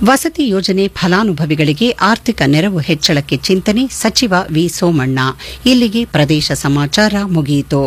ವಸತಿ ಯೋಜನೆ ಫಲಾನುಭವಿಗಳಿಗೆ ಆರ್ಥಿಕ ನೆರವು ಹೆಚ್ಚಳಕ್ಕೆ ಚಿಂತನೆ ಸಚಿವ ವಿ ಸೋಮಣ್ಣ ಇಲ್ಲಿಗೆ ಪ್ರದೇಶ ಸಮಾಚಾರ ಮುಗಿಯಿತು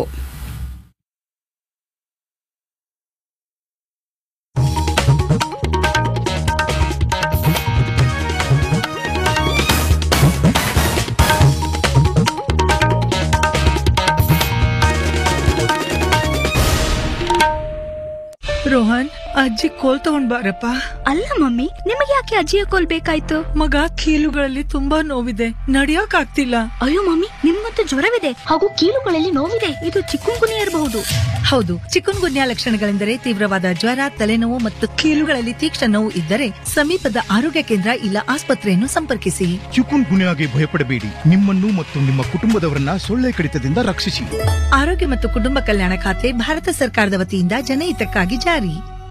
ರೋಹನ್ ಅಜ್ಜಿ ಕೋಲ್ ತಗೊಂಡ್ ಬಾರಪ್ಪ ಅಲ್ಲ ಮಮ್ಮಿ ನಿಮಗೆ ಯಾಕೆ ಅಜ್ಜಿಯ ಕೋಲ್ ಬೇಕಾಯ್ತು ಮಗ ಕೀಲುಗಳಲ್ಲಿ ತುಂಬಾ ನೋವಿದೆ ನಡಿಯಕ್ ಆಗ್ತಿಲ್ಲ ಅಯ್ಯೋ ಮಮ್ಮಿ ನಿಮ್ಗಂತೂ ಜ್ವರವಿದೆ ಹಾಗೂ ಕೀಲುಗಳಲ್ಲಿ ನೋವಿದೆ ಇದು ಚಿಕ್ಕುಂಗುನಿ ಇರಬಹುದು ಹೌದು ಚಿಕನ್ ಗುನ್ಯಾ ಲಕ್ಷಣಗಳೆಂದರೆ ತೀವ್ರವಾದ ಜ್ವರ ತಲೆನೋವು ಮತ್ತು ಕೀಲುಗಳಲ್ಲಿ ತೀಕ್ಷ್ಣ ನೋವು ಇದ್ದರೆ ಸಮೀಪದ ಆರೋಗ್ಯ ಕೇಂದ್ರ ಇಲ್ಲ ಆಸ್ಪತ್ರೆಯನ್ನು ಸಂಪರ್ಕಿಸಿ ಚಿಕುನ್ ಗುನ್ಯಾಗೆ ಭಯಪಡಬೇಡಿ ನಿಮ್ಮನ್ನು ಮತ್ತು ನಿಮ್ಮ ಕುಟುಂಬದವರನ್ನ ಸೊಳ್ಳೆ ಕಡಿತದಿಂದ ರಕ್ಷಿಸಿ ಆರೋಗ್ಯ ಮತ್ತು ಕುಟುಂಬ ಕಲ್ಯಾಣ ಖಾತೆ ಭಾರತ ಸರ್ಕಾರದ ವತಿಯಿಂದ ಜನಹಿತಕ್ಕಾಗಿ ಜಾರಿ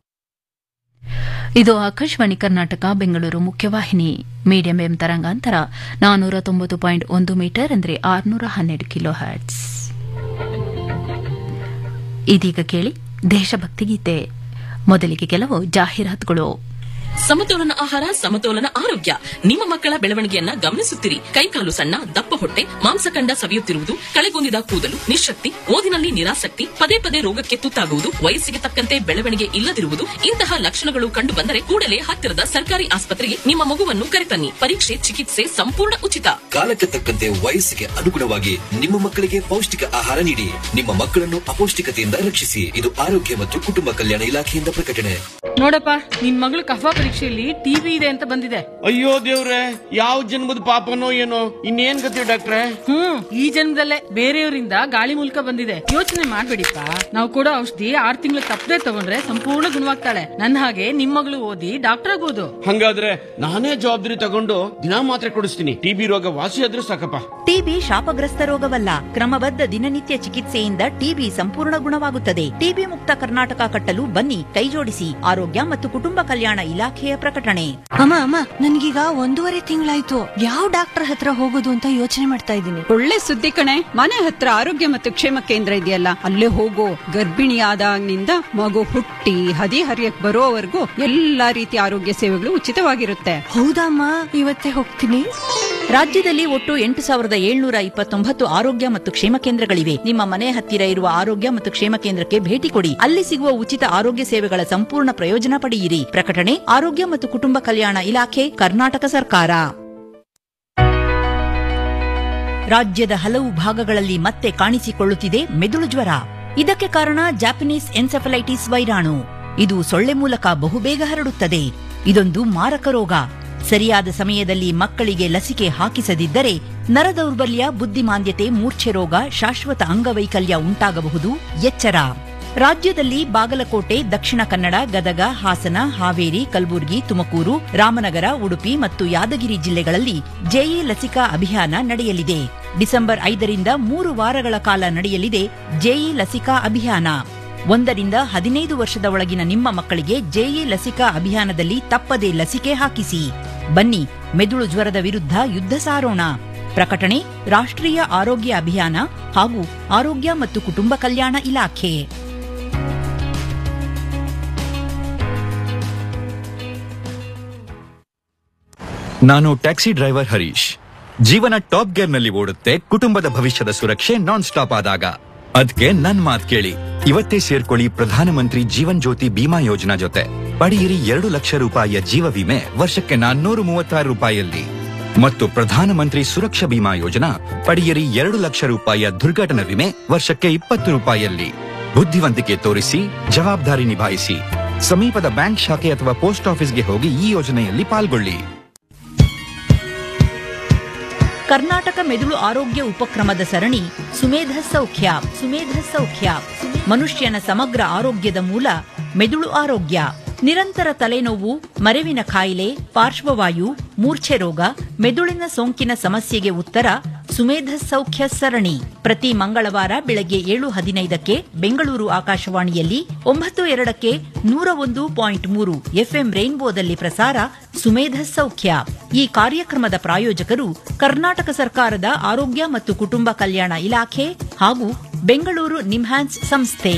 ಇದು ಆಕಾಶವಾಣಿ ಕರ್ನಾಟಕ ಬೆಂಗಳೂರು ಮುಖ್ಯವಾಹಿನಿ ಮೀಡಿಯಂ ಎಂ ತರಂಗಾಂತರ ನಾನೂರ ತೊಂಬತ್ತು ಪಾಯಿಂಟ್ ಒಂದು ಮೀಟರ್ ಅಂದರೆ ಆರುನೂರ ಹನ್ನೆರಡು ಕಿಲೋ ಹರ್ಟ್ಸ್ ಇದೀಗ ಕೇಳಿ ದೇಶಭಕ್ತಿ ಗೀತೆ ಮೊದಲಿಗೆ ಕೆಲವು ಜಾಹೀರಾತುಗಳು ಸಮತೋಲನ ಆಹಾರ ಸಮತೋಲನ ಆರೋಗ್ಯ ನಿಮ್ಮ ಮಕ್ಕಳ ಬೆಳವಣಿಗೆಯನ್ನ ಗಮನಿಸುತ್ತಿರಿ ಕೈಕಾಲು ಸಣ್ಣ ದಪ್ಪ ಹೊಟ್ಟೆ ಮಾಂಸಖಂಡ ಸವಿಯುತ್ತಿರುವುದು ಕಳೆಗುಂದಿದ ಕೂದಲು ನಿಶಕ್ತಿ ಓದಿನಲ್ಲಿ ನಿರಾಸಕ್ತಿ ಪದೇ ಪದೇ ರೋಗಕ್ಕೆ ತುತ್ತಾಗುವುದು ವಯಸ್ಸಿಗೆ ತಕ್ಕಂತೆ ಬೆಳವಣಿಗೆ ಇಲ್ಲದಿರುವುದು ಇಂತಹ ಲಕ್ಷಣಗಳು ಕಂಡು ಬಂದರೆ ಕೂಡಲೇ ಹತ್ತಿರದ ಸರ್ಕಾರಿ ಆಸ್ಪತ್ರೆಗೆ ನಿಮ್ಮ ಮಗುವನ್ನು ಕರೆತನ್ನಿ ಪರೀಕ್ಷೆ ಚಿಕಿತ್ಸೆ ಸಂಪೂರ್ಣ ಉಚಿತ ಕಾಲಕ್ಕೆ ತಕ್ಕಂತೆ ವಯಸ್ಸಿಗೆ ಅನುಗುಣವಾಗಿ ನಿಮ್ಮ ಮಕ್ಕಳಿಗೆ ಪೌಷ್ಟಿಕ ಆಹಾರ ನೀಡಿ ನಿಮ್ಮ ಮಕ್ಕಳನ್ನು ಅಪೌಷ್ಟಿಕತೆಯಿಂದ ರಕ್ಷಿಸಿ ಇದು ಆರೋಗ್ಯ ಮತ್ತು ಕುಟುಂಬ ಕಲ್ಯಾಣ ಇಲಾಖೆಯಿಂದ ಪ್ರಕಟಣೆ ನೋಡಪ್ಪ ನಿನ್ ಮಗಳು ಕಫ ಪರೀಕ್ಷೆಯಲ್ಲಿ ಟಿವಿ ಇದೆ ಅಂತ ಬಂದಿದೆ ಅಯ್ಯೋ ದೇವ್ರೆ ಯಾವ ಜನ್ಮದ ಪಾಪನೋ ಏನೋ ಇನ್ನೇನ್ ಗತಿ ಡಾಕ್ಟ್ರೆ ಹ್ಮ್ ಈ ಜನ್ಮದಲ್ಲೇ ಬೇರೆಯವರಿಂದ ಗಾಳಿ ಮೂಲಕ ಬಂದಿದೆ ಯೋಚನೆ ಮಾಡ್ಬೇಡಿಪ್ಪ ನಾವು ಕೊಡೋ ಔಷಧಿ ಆರ್ ತಿಂಗಳು ತಪ್ಪದೆ ತಗೊಂಡ್ರೆ ಸಂಪೂರ್ಣ ಗುಣವಾಗ್ತಾಳೆ ನನ್ನ ಹಾಗೆ ನಿಮ್ ಮಗಳು ಓದಿ ಡಾಕ್ಟರ್ ಆಗೋದು ಹಂಗಾದ್ರೆ ನಾನೇ ಜವಾಬ್ದಾರಿ ತಗೊಂಡು ದಿನಾ ಮಾತ್ರೆ ಕೊಡಿಸ್ತೀನಿ ಟಿಬಿ ರೋಗ ವಾಸಿ ಆದ್ರೂ ಸಾಕಪ್ಪ ಟಿಬಿ ಶಾಪಗ್ರಸ್ತ ರೋಗವಲ್ಲ ಕ್ರಮಬದ್ಧ ದಿನನಿತ್ಯ ಚಿಕಿತ್ಸೆಯಿಂದ ಟಿಬಿ ಸಂಪೂರ್ಣ ಗುಣವಾಗುತ್ತದೆ ಟಿಬಿ ಮುಕ್ತ ಕರ್ನಾಟಕ ಕಟ್ಟಲು ಬನ್ನಿ ಕೈಜೋಡಿಸಿ ಆರೋಗ್ಯ ಮತ್ತು ಕುಟುಂಬ ಕಲ್ಯಾಣ ಇಲಾಖೆಯ ಪ್ರಕಟಣೆ ಅಮ್ಮ ಅಮ್ಮ ನನ್ಗೀಗ ಒಂದೂವರೆ ತಿಂಗಳಾಯ್ತು ಯಾವ ಡಾಕ್ಟರ್ ಹತ್ರ ಹೋಗೋದು ಅಂತ ಯೋಚನೆ ಮಾಡ್ತಾ ಇದ್ದೀನಿ ಒಳ್ಳೆ ಸುದ್ದಿ ಕಣೆ ಮನೆ ಹತ್ರ ಆರೋಗ್ಯ ಮತ್ತು ಕ್ಷೇಮ ಕೇಂದ್ರ ಇದೆಯಲ್ಲ ಅಲ್ಲೇ ಹೋಗೋ ಗರ್ಭಿಣಿ ಆದಾಗಿನಿಂದ ಮಗು ಹುಟ್ಟಿ ಹದಿ ಹರಿಯಕ್ ಬರೋವರೆಗೂ ಎಲ್ಲಾ ರೀತಿಯ ಆರೋಗ್ಯ ಸೇವೆಗಳು ಉಚಿತವಾಗಿರುತ್ತೆ ಹೌದಮ್ಮ ಇವತ್ತೇ ಹೋಗ್ತೀನಿ ರಾಜ್ಯದಲ್ಲಿ ಒಟ್ಟು ಎಂಟು ಸಾವಿರದ ಏಳ್ನೂರ ಇಪ್ಪತ್ತೊಂಬತ್ತು ಆರೋಗ್ಯ ಮತ್ತು ಕ್ಷೇಮ ಕೇಂದ್ರಗಳಿವೆ ನಿಮ್ಮ ಮನೆ ಹತ್ತಿರ ಇರುವ ಆರೋಗ್ಯ ಮತ್ತು ಕ್ಷೇಮ ಕೇಂದ್ರಕ್ಕೆ ಭೇಟಿ ಕೊಡಿ ಅಲ್ಲಿ ಸಿಗುವ ಉಚಿತ ಆರೋಗ್ಯ ಸೇವೆಗಳ ಸಂಪೂರ್ಣ ಪ್ರಯೋಜನ ಪಡೆಯಿರಿ ಪ್ರಕಟಣೆ ಆರೋಗ್ಯ ಮತ್ತು ಕುಟುಂಬ ಕಲ್ಯಾಣ ಇಲಾಖೆ ಕರ್ನಾಟಕ ಸರ್ಕಾರ ರಾಜ್ಯದ ಹಲವು ಭಾಗಗಳಲ್ಲಿ ಮತ್ತೆ ಕಾಣಿಸಿಕೊಳ್ಳುತ್ತಿದೆ ಮೆದುಳು ಜ್ವರ ಇದಕ್ಕೆ ಕಾರಣ ಜಾಪನೀಸ್ ಎನ್ಸೆಫಲೈಟಿಸ್ ವೈರಾಣು ಇದು ಸೊಳ್ಳೆ ಮೂಲಕ ಬಹುಬೇಗ ಹರಡುತ್ತದೆ ಇದೊಂದು ಮಾರಕ ರೋಗ ಸರಿಯಾದ ಸಮಯದಲ್ಲಿ ಮಕ್ಕಳಿಗೆ ಲಸಿಕೆ ಹಾಕಿಸದಿದ್ದರೆ ನರದೌರ್ಬಲ್ಯ ಬುದ್ಧಿಮಾಂದ್ಯತೆ ಮೂರ್ಛೆ ರೋಗ ಶಾಶ್ವತ ಅಂಗವೈಕಲ್ಯ ಉಂಟಾಗಬಹುದು ಎಚ್ಚರ ರಾಜ್ಯದಲ್ಲಿ ಬಾಗಲಕೋಟೆ ದಕ್ಷಿಣ ಕನ್ನಡ ಗದಗ ಹಾಸನ ಹಾವೇರಿ ಕಲಬುರಗಿ ತುಮಕೂರು ರಾಮನಗರ ಉಡುಪಿ ಮತ್ತು ಯಾದಗಿರಿ ಜಿಲ್ಲೆಗಳಲ್ಲಿ ಜೆಇ ಲಸಿಕಾ ಅಭಿಯಾನ ನಡೆಯಲಿದೆ ಡಿಸೆಂಬರ್ ಐದರಿಂದ ಮೂರು ವಾರಗಳ ಕಾಲ ನಡೆಯಲಿದೆ ಜೆಇ ಲಸಿಕಾ ಅಭಿಯಾನ ಒಂದರಿಂದ ಹದಿನೈದು ವರ್ಷದ ಒಳಗಿನ ನಿಮ್ಮ ಮಕ್ಕಳಿಗೆ ಜೆಇ ಲಸಿಕಾ ಅಭಿಯಾನದಲ್ಲಿ ತಪ್ಪದೇ ಲಸಿಕೆ ಹಾಕಿಸಿ ಬನ್ನಿ ಮೆದುಳು ಜ್ವರದ ವಿರುದ್ಧ ಯುದ್ಧ ಸಾರೋಣ ಪ್ರಕಟಣೆ ರಾಷ್ಟ್ರೀಯ ಆರೋಗ್ಯ ಅಭಿಯಾನ ಹಾಗೂ ಆರೋಗ್ಯ ಮತ್ತು ಕುಟುಂಬ ಕಲ್ಯಾಣ ಇಲಾಖೆ ನಾನು ಟ್ಯಾಕ್ಸಿ ಡ್ರೈವರ್ ಹರೀಶ್ ಜೀವನ ಟಾಪ್ ಗೇರ್ ನಲ್ಲಿ ಓಡುತ್ತೆ ಕುಟುಂಬದ ಭವಿಷ್ಯದ ಸುರಕ್ಷೆ ನಾನ್ ಸ್ಟಾಪ್ ಆದಾಗ ಅದಕ್ಕೆ ನನ್ ಮಾತ್ ಕೇಳಿ ಇವತ್ತೇ ಸೇರ್ಕೊಳ್ಳಿ ಪ್ರಧಾನಮಂತ್ರಿ ಜೀವನ್ ಜ್ಯೋತಿ ಬಿಮಾ ಯೋಜನಾ ಜೊತೆ ಪಡೆಯಿರಿ ಎರಡು ಲಕ್ಷ ರೂಪಾಯಿಯ ಜೀವ ವಿಮೆ ವರ್ಷಕ್ಕೆ ನಾನ್ನೂರು ಮೂವತ್ತಾರು ರೂಪಾಯಿಯಲ್ಲಿ ಮತ್ತು ಪ್ರಧಾನಮಂತ್ರಿ ಸುರಕ್ಷಾ ಬಿಮಾ ಯೋಜನಾ ಪಡೆಯಿರಿ ಎರಡು ಲಕ್ಷ ರೂಪಾಯಿಯ ದುರ್ಘಟನಾ ವಿಮೆ ವರ್ಷಕ್ಕೆ ಇಪ್ಪತ್ತು ರೂಪಾಯಿಯಲ್ಲಿ ಬುದ್ಧಿವಂತಿಕೆ ತೋರಿಸಿ ಜವಾಬ್ದಾರಿ ನಿಭಾಯಿಸಿ ಸಮೀಪದ ಬ್ಯಾಂಕ್ ಶಾಖೆ ಅಥವಾ ಪೋಸ್ಟ್ ಆಫೀಸ್ಗೆ ಹೋಗಿ ಈ ಯೋಜನೆಯಲ್ಲಿ ಪಾಲ್ಗೊಳ್ಳಿ ಕರ್ನಾಟಕ ಮೆದುಳು ಆರೋಗ್ಯ ಉಪಕ್ರಮದ ಸರಣಿ ಸುಮೇಧ ಸೌಖ್ಯ ಸುಮೇಧ ಸೌಖ್ಯ ಮನುಷ್ಯನ ಸಮಗ್ರ ಆರೋಗ್ಯದ ಮೂಲ ಮೆದುಳು ಆರೋಗ್ಯ ನಿರಂತರ ತಲೆನೋವು ಮರೆವಿನ ಕಾಯಿಲೆ ಪಾರ್ಶ್ವವಾಯು ಮೂರ್ಛೆ ರೋಗ ಮೆದುಳಿನ ಸೋಂಕಿನ ಸಮಸ್ಯೆಗೆ ಉತ್ತರ ಸುಮೇಧ ಸೌಖ್ಯ ಸರಣಿ ಪ್ರತಿ ಮಂಗಳವಾರ ಬೆಳಗ್ಗೆ ಏಳು ಹದಿನೈದಕ್ಕೆ ಬೆಂಗಳೂರು ಆಕಾಶವಾಣಿಯಲ್ಲಿ ಒಂಬತ್ತು ಎರಡಕ್ಕೆ ನೂರ ಒಂದು ಪಾಯಿಂಟ್ ಮೂರು ಎಫ್ಎಂ ರೈನ್ಬೋದಲ್ಲಿ ಪ್ರಸಾರ ಸುಮೇಧ ಸೌಖ್ಯ ಈ ಕಾರ್ಯಕ್ರಮದ ಪ್ರಾಯೋಜಕರು ಕರ್ನಾಟಕ ಸರ್ಕಾರದ ಆರೋಗ್ಯ ಮತ್ತು ಕುಟುಂಬ ಕಲ್ಯಾಣ ಇಲಾಖೆ ಹಾಗೂ ಬೆಂಗಳೂರು ನಿಮ್ಹಾನ್ಸ್ ಸಂಸ್ಥೆ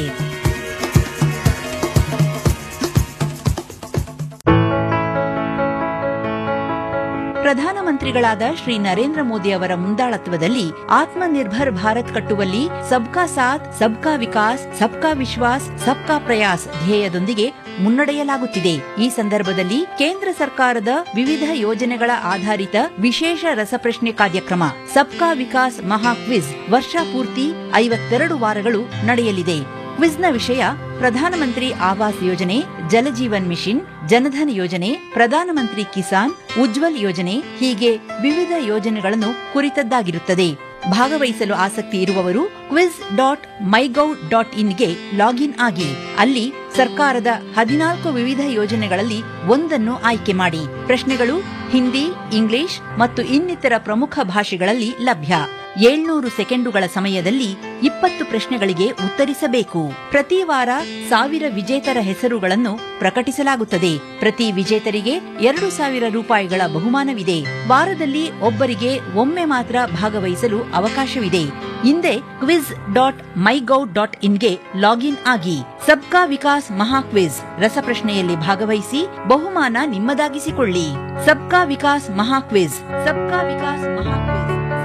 ಪ್ರಧಾನಮಂತ್ರಿಗಳಾದ ಶ್ರೀ ನರೇಂದ್ರ ಮೋದಿ ಅವರ ಮುಂದಾಳತ್ವದಲ್ಲಿ ಆತ್ಮನಿರ್ಭರ್ ಭಾರತ್ ಕಟ್ಟುವಲ್ಲಿ ಸಬ್ಕಾ ಸಾಥ್ ಸಬ್ಕಾ ವಿಕಾಸ್ ಸಬ್ಕಾ ವಿಶ್ವಾಸ್ ಸಬ್ಕಾ ಪ್ರಯಾಸ್ ಧ್ಯೇಯದೊಂದಿಗೆ ಮುನ್ನಡೆಯಲಾಗುತ್ತಿದೆ ಈ ಸಂದರ್ಭದಲ್ಲಿ ಕೇಂದ್ರ ಸರ್ಕಾರದ ವಿವಿಧ ಯೋಜನೆಗಳ ಆಧಾರಿತ ವಿಶೇಷ ರಸಪ್ರಶ್ನೆ ಕಾರ್ಯಕ್ರಮ ಸಬ್ಕಾ ವಿಕಾಸ್ ಮಹಾ ಕ್ವಿಜ್ ವರ್ಷಪೂರ್ತಿ ಐವತ್ತೆರಡು ವಾರಗಳು ನಡೆಯಲಿದೆ ಕ್ವಿಜ್ನ ವಿಷಯ ಪ್ರಧಾನಮಂತ್ರಿ ಆವಾಸ್ ಯೋಜನೆ ಜಲಜೀವನ್ ಮಿಷನ್ ಜನಧನ್ ಯೋಜನೆ ಪ್ರಧಾನಮಂತ್ರಿ ಕಿಸಾನ್ ಉಜ್ವಲ್ ಯೋಜನೆ ಹೀಗೆ ವಿವಿಧ ಯೋಜನೆಗಳನ್ನು ಕುರಿತದ್ದಾಗಿರುತ್ತದೆ ಭಾಗವಹಿಸಲು ಆಸಕ್ತಿ ಇರುವವರು ಕ್ವಿಜ್ ಡಾಟ್ ಮೈಗೌ ಡಾಟ್ ಇನ್ಗೆ ಲಾಗಿನ್ ಆಗಿ ಅಲ್ಲಿ ಸರ್ಕಾರದ ಹದಿನಾಲ್ಕು ವಿವಿಧ ಯೋಜನೆಗಳಲ್ಲಿ ಒಂದನ್ನು ಆಯ್ಕೆ ಮಾಡಿ ಪ್ರಶ್ನೆಗಳು ಹಿಂದಿ ಇಂಗ್ಲಿಷ್ ಮತ್ತು ಇನ್ನಿತರ ಪ್ರಮುಖ ಭಾಷೆಗಳಲ್ಲಿ ಲಭ್ಯ ಏಳ್ನೂರು ಸೆಕೆಂಡುಗಳ ಸಮಯದಲ್ಲಿ ಇಪ್ಪತ್ತು ಪ್ರಶ್ನೆಗಳಿಗೆ ಉತ್ತರಿಸಬೇಕು ಪ್ರತಿ ವಾರ ಸಾವಿರ ವಿಜೇತರ ಹೆಸರುಗಳನ್ನು ಪ್ರಕಟಿಸಲಾಗುತ್ತದೆ ಪ್ರತಿ ವಿಜೇತರಿಗೆ ಎರಡು ಸಾವಿರ ರೂಪಾಯಿಗಳ ಬಹುಮಾನವಿದೆ ವಾರದಲ್ಲಿ ಒಬ್ಬರಿಗೆ ಒಮ್ಮೆ ಮಾತ್ರ ಭಾಗವಹಿಸಲು ಅವಕಾಶವಿದೆ ಹಿಂದೆ ಕ್ವಿಜ್ ಡಾಟ್ ಮೈಗೌ ಡಾಟ್ ಇನ್ಗೆ ಲಾಗಿನ್ ಆಗಿ ಸಬ್ಕಾ ವಿಕಾಸ್ ಮಹಾ ಕ್ವಿಜ್ ರಸಪ್ರಶ್ನೆಯಲ್ಲಿ ಭಾಗವಹಿಸಿ ಬಹುಮಾನ ನಿಮ್ಮದಾಗಿಸಿಕೊಳ್ಳಿ ಸಬ್ಕಾ ವಿಕಾಸ್ ಮಹಾ ಕ್ವಿಜ್ ಸಬ್ಕಾ ವಿಕಾಸ್ ಮಹಾ ಕ್ವಿಜ್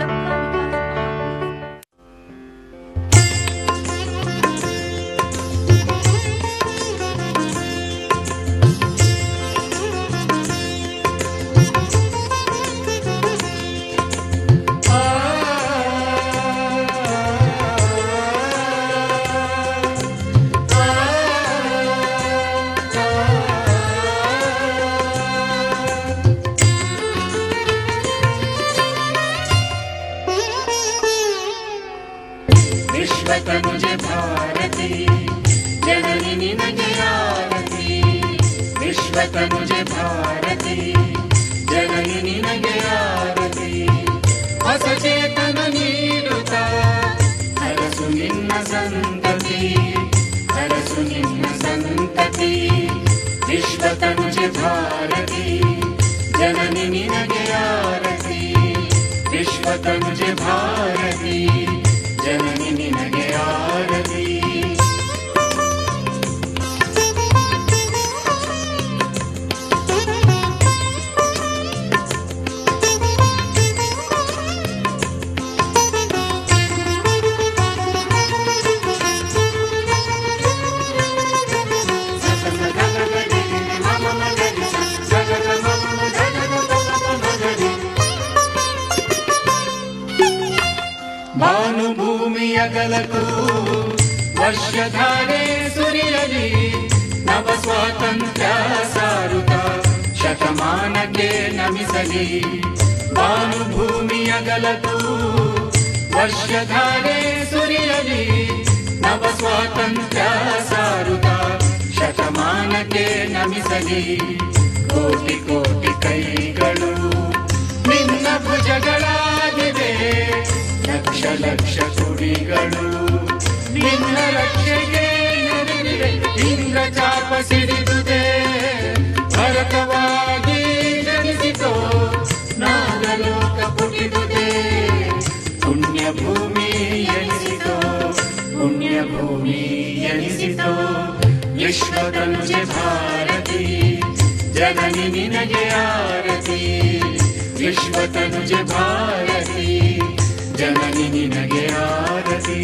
ವಿಶ್ವತನುಜೆ ಭಾರತಿ ಜನನಿ ನಿನಗೆ ಆರತಿ ವಿಶ್ವತನುಜೆ ಭಾರತಿ ಜನನಿ ನಿನಗೆ ಆರತಿ ಹೊಸ ಚೇತನ ನೀಡುತ್ತ ಹರಸು ನಿನ್ನ ಸಂತತಿ ಹರಸು ನಿನ್ನ ಸಂತತಿ ವಿಶ್ವತನುಜೆ ಭಾರತಿ ಜನನಿ ನಿನಗೆ ಆರತಿ ವಿಶ್ವತನುಜೆ ಭಾರತಿ ಜನನಿ ನಿನಗೆ ಆರತಿ ಭಾನುಭೂಮಿಯಗಲಕು ವರ್ಷಧಾರೆ ಸುರಿಯಲಿ ನವ ಸ್ವಾತಂತ್ರ್ಯ ಸಾರುತ್ತ ಶತಮಾನಕ್ಕೆ ನಮಿಸಲಿ ಭಾನುಭೂಮಿಯಗಲಕು ವರ್ಷಧಾರೆ ಸುರಿಯಲಿ ನವ ಸ್ವಾತಂತ್ರ್ಯ ಸಾರುತ್ತ ಶತಮಾನಕ್ಕೆ ನಮಿಸಲಿ ಕೋಟಿ ಕೋಟಿ ಕೈಗಳು ನಿನ್ನ ಭುಜಗಳಾಗಿವೆ ಲಕ್ಷ ಲಕ್ಷ ಕುಡಿಗಳು ನಿನ್ನ ರಕ್ಷೆಗೆ ನೆರವಿವೆ ಇಂದ್ರ ಚಾಪ ಸಿಡಿದುದೆ ಭರತವಾಗಿ ಜನಿಸಿತೋ ನಾಗಲೋಕ ಪುಟಿದುದೆ ಪುಣ್ಯ ಭೂಮಿ ಎನಿಸಿತೋ ಪುಣ್ಯ ಭೂಮಿ ಎನಿಸಿತೋ ವಿಶ್ವತನುಜೆ ಭಾರತಿ ಜನನಿ ನಿನಗೆ ಆರತಿ ವಿಶ್ವತನುಜೆ ಭಾರತಿ ಜನನಿ ನಿನಗೆ ಆರತಿ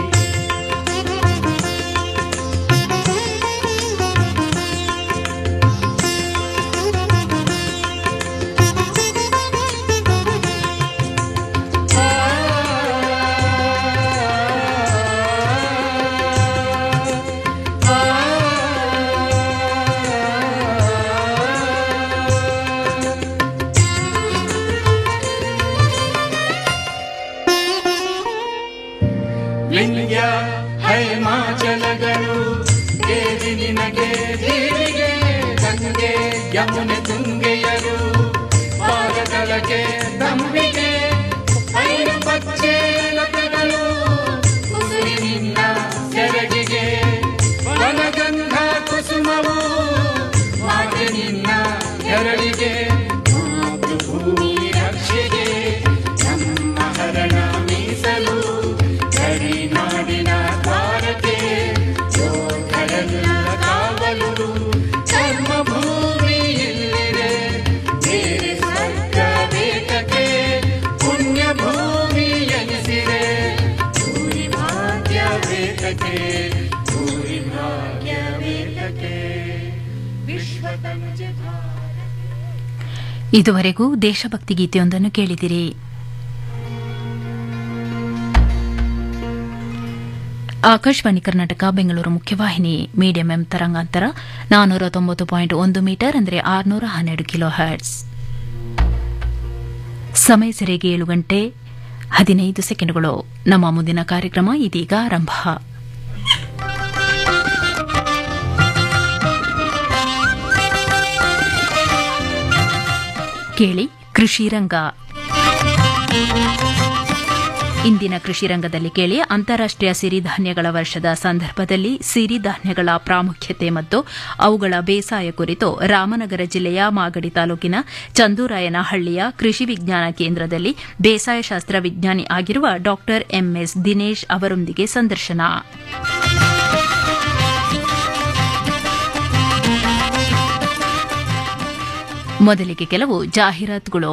ವಿಂಧ್ಯ ಹೈಮಾಚಲಗಳು ದೇವಿ ನಿನಗೆ ದೇವಿಗೆ ಗಂಗೆ ಯಮುನೆ ತುಂಗೆಯರು ಪಾದಗಳಕ್ಕೆ ತಂಬಿಗೆ ಐದು ಪಚ್ಚೆ ಲತೆಗಳು ಕುಸುರಿ ನಿನ್ನ ಸೆರಗಿಗೆ ವನಗಂಧ ಕುಸುಮವು ಮಾತೆ ನಿನ್ನ ಎರಳಿಗೆ ಮಾತೃಭೂಮಿ ರಕ್ಷೆಗೆ ನಮ್ಮ ಹರಣ ಮೀಸಲು ಗಡಿನಾಡಿನ ದ್ವಾರಕ್ಕೆ ಯೋಧರೆಲ್ಲ ಕಾವಲು ಕರ್ಮ ಭೂಮಿ ಇಲ್ಲಿದೆ ಬೇರೆ ಸ್ವರ್ಗವೇ ಇದುವರೆಗೂ ದೇಶಭಕ್ತಿ ಗೀತೆಯೊಂದನ್ನು ಕೇಳಿದಿರಿ ಆಕಾಶವಾಣಿ ಕರ್ನಾಟಕ ಬೆಂಗಳೂರು ಮುಖ್ಯವಾಹಿನಿ ಮೀಡಿಯಂ ಎಂ ತರಂಗಾಂತರ ನಾನ್ನೂರ ತೊಂಬತ್ತು ಪಾಯಿಂಟ್ ಒಂದು ಮೀಟರ್ ಅಂದರೆ ಆರುನೂರ ಹನ್ನೆರಡು ಕಿಲೋ ಹರ್ಟ್ಸ್ ಸಮಯ ಸರಿಯಾಗಿ ಏಳು ಗಂಟೆ ಹದಿನೈದು ಸೆಕೆಂಡ್ಗಳು ನಮ್ಮ ಮುಂದಿನ ಕಾರ್ಯಕ್ರಮ ಇದೀಗ ಆರಂಭ ಕೇಳಿ ಕೃಷಿ ರಂಗ ಇಂದಿನ ಕೃಷಿ ರಂಗದಲ್ಲಿ ಕೇಳಿ ಅಂತಾರಾಷ್ಟೀಯ ಸಿರಿಧಾನ್ಯಗಳ ವರ್ಷದ ಸಂದರ್ಭದಲ್ಲಿ ಸಿರಿಧಾನ್ಯಗಳ ಪ್ರಾಮುಖ್ಯತೆ ಮತ್ತು ಅವುಗಳ ಬೇಸಾಯ ಕುರಿತು ರಾಮನಗರ ಜಿಲ್ಲೆಯ ಮಾಗಡಿ ತಾಲೂಕಿನ ಚಂದೂರಾಯನಹಳ್ಳಿಯ ಕೃಷಿ ವಿಜ್ಞಾನ ಕೇಂದ್ರದಲ್ಲಿ ಬೇಸಾಯ ಶಾಸ್ತ್ರ ವಿಜ್ಞಾನಿ ಆಗಿರುವ ಡಾ ಎಂಎಸ್ ದಿನೇಶ್ ಅವರೊಂದಿಗೆ ಸಂದರ್ಶನ ಮೊದಲಿಗೆ ಕೆಲವು ಜಾಹೀರಾತುಗಳು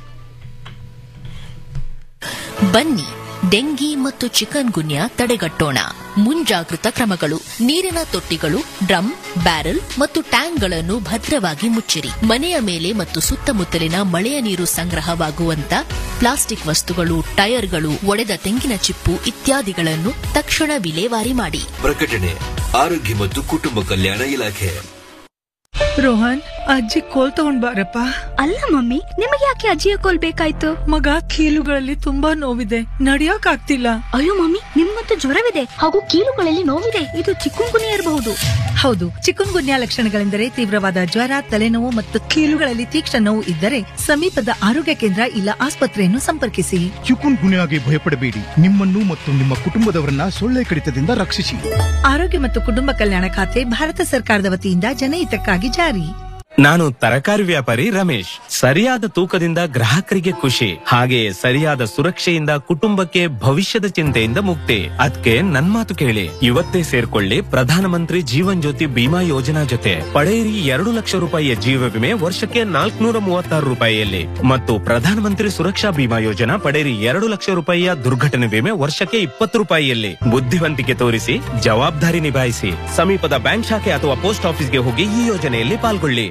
ಬನ್ನಿ ಡೆಂಗಿ ಮತ್ತು ಚಿಕನ್ ಗುನ್ಯಾ ತಡೆಗಟ್ಟೋಣ ಮುಂಜಾಗೃತ ಕ್ರಮಗಳು ನೀರಿನ ತೊಟ್ಟಿಗಳು ಡ್ರಮ್ ಬ್ಯಾರೆಲ್ ಮತ್ತು ಟ್ಯಾಂಕ್ಗಳನ್ನು ಭದ್ರವಾಗಿ ಮುಚ್ಚಿರಿ ಮನೆಯ ಮೇಲೆ ಮತ್ತು ಸುತ್ತಮುತ್ತಲಿನ ಮಳೆಯ ನೀರು ಸಂಗ್ರಹವಾಗುವಂತ ಪ್ಲಾಸ್ಟಿಕ್ ವಸ್ತುಗಳು ಟೈರ್ಗಳು ಒಡೆದ ತೆಂಗಿನ ಚಿಪ್ಪು ಇತ್ಯಾದಿಗಳನ್ನು ತಕ್ಷಣ ವಿಲೇವಾರಿ ಮಾಡಿ ಪ್ರಕಟಣೆ ಆರೋಗ್ಯ ಮತ್ತು ಕುಟುಂಬ ಕಲ್ಯಾಣ ಇಲಾಖೆ ರೋಹನ್ ಅಜ್ಜಿ ಕೋಲ್ ತಗೊಂಡ್ ಬಾರಪ್ಪ ಅಲ್ಲ ಮಮ್ಮಿ ನಿಮಗೆ ಯಾಕೆ ಅಜ್ಜಿಯ ಕೋಲ್ ಬೇಕಾಯ್ತು ಮಗ ಕೀಲುಗಳಲ್ಲಿ ತುಂಬಾ ನೋವಿದೆ ನಡಿಯಕ್ ಆಗ್ತಿಲ್ಲ ಅಯ್ಯೋ ಮಮ್ಮಿ ನಿಮ್ಗಂತೂ ಜ್ವರವಿದೆ ಹಾಗೂ ಕೀಲುಗಳಲ್ಲಿ ನೋವಿದೆ ಇದು ಚಿಕ್ಕುಂಗುನಿಯ ಇರಬಹುದು ಹೌದು ಚಿಕನ್ ಗುನ್ಯಾ ಲಕ್ಷಣಗಳೆಂದರೆ ತೀವ್ರವಾದ ಜ್ವರ ತಲೆನೋವು ಮತ್ತು ಕೀಲುಗಳಲ್ಲಿ ತೀಕ್ಷ್ಣ ನೋವು ಇದ್ದರೆ ಸಮೀಪದ ಆರೋಗ್ಯ ಕೇಂದ್ರ ಇಲ್ಲ ಆಸ್ಪತ್ರೆಯನ್ನು ಸಂಪರ್ಕಿಸಿ ಚಿಕುನ್ ಗುನ್ಯಾಗೆ ಭಯಪಡಬೇಡಿ ನಿಮ್ಮನ್ನು ಮತ್ತು ನಿಮ್ಮ ಕುಟುಂಬದವರನ್ನ ಸೊಳ್ಳೆ ಕಡಿತದಿಂದ ರಕ್ಷಿಸಿ ಆರೋಗ್ಯ ಮತ್ತು ಕುಟುಂಬ ಕಲ್ಯಾಣ ಖಾತೆ ಭಾರತ ಸರ್ಕಾರದ ವತಿಯಿಂದ ಜನಹಿತಕ್ಕಾಗಿ ಜಾರಿ ನಾನು ತರಕಾರಿ ವ್ಯಾಪಾರಿ ರಮೇಶ್ ಸರಿಯಾದ ತೂಕದಿಂದ ಗ್ರಾಹಕರಿಗೆ ಖುಷಿ ಹಾಗೆಯೇ ಸರಿಯಾದ ಸುರಕ್ಷೆಯಿಂದ ಕುಟುಂಬಕ್ಕೆ ಭವಿಷ್ಯದ ಚಿಂತೆಯಿಂದ ಮುಕ್ತಿ ಅದಕ್ಕೆ ನನ್ ಮಾತು ಕೇಳಿ ಇವತ್ತೇ ಸೇರ್ಕೊಳ್ಳಿ ಪ್ರಧಾನಮಂತ್ರಿ ಜೀವನ್ ಜ್ಯೋತಿ ಬಿಮಾ ಯೋಜನಾ ಜೊತೆ ಪಡೆಯಿರಿ ಎರಡು ಲಕ್ಷ ರೂಪಾಯಿಯ ಜೀವ ವಿಮೆ ವರ್ಷಕ್ಕೆ ನಾಲ್ಕುನೂರ ಮೂವತ್ತಾರು ರೂಪಾಯಿಯಲ್ಲಿ ಮತ್ತು ಪ್ರಧಾನಮಂತ್ರಿ ಸುರಕ್ಷಾ ಬಿಮಾ ಯೋಜನಾ ಪಡೆಯಿರಿ ಎರಡು ಲಕ್ಷ ರೂಪಾಯಿಯ ದುರ್ಘಟನೆ ವಿಮೆ ವರ್ಷಕ್ಕೆ ಇಪ್ಪತ್ತು ರೂಪಾಯಿಯಲ್ಲಿ ಬುದ್ಧಿವಂತಿಕೆ ತೋರಿಸಿ ಜವಾಬ್ದಾರಿ ನಿಭಾಯಿಸಿ ಸಮೀಪದ ಬ್ಯಾಂಕ್ ಶಾಖೆ ಅಥವಾ ಪೋಸ್ಟ್ ಆಫೀಸ್ಗೆ ಹೋಗಿ ಈ ಯೋಜನೆಯಲ್ಲಿ ಪಾಲ್ಗೊಳ್ಳಿ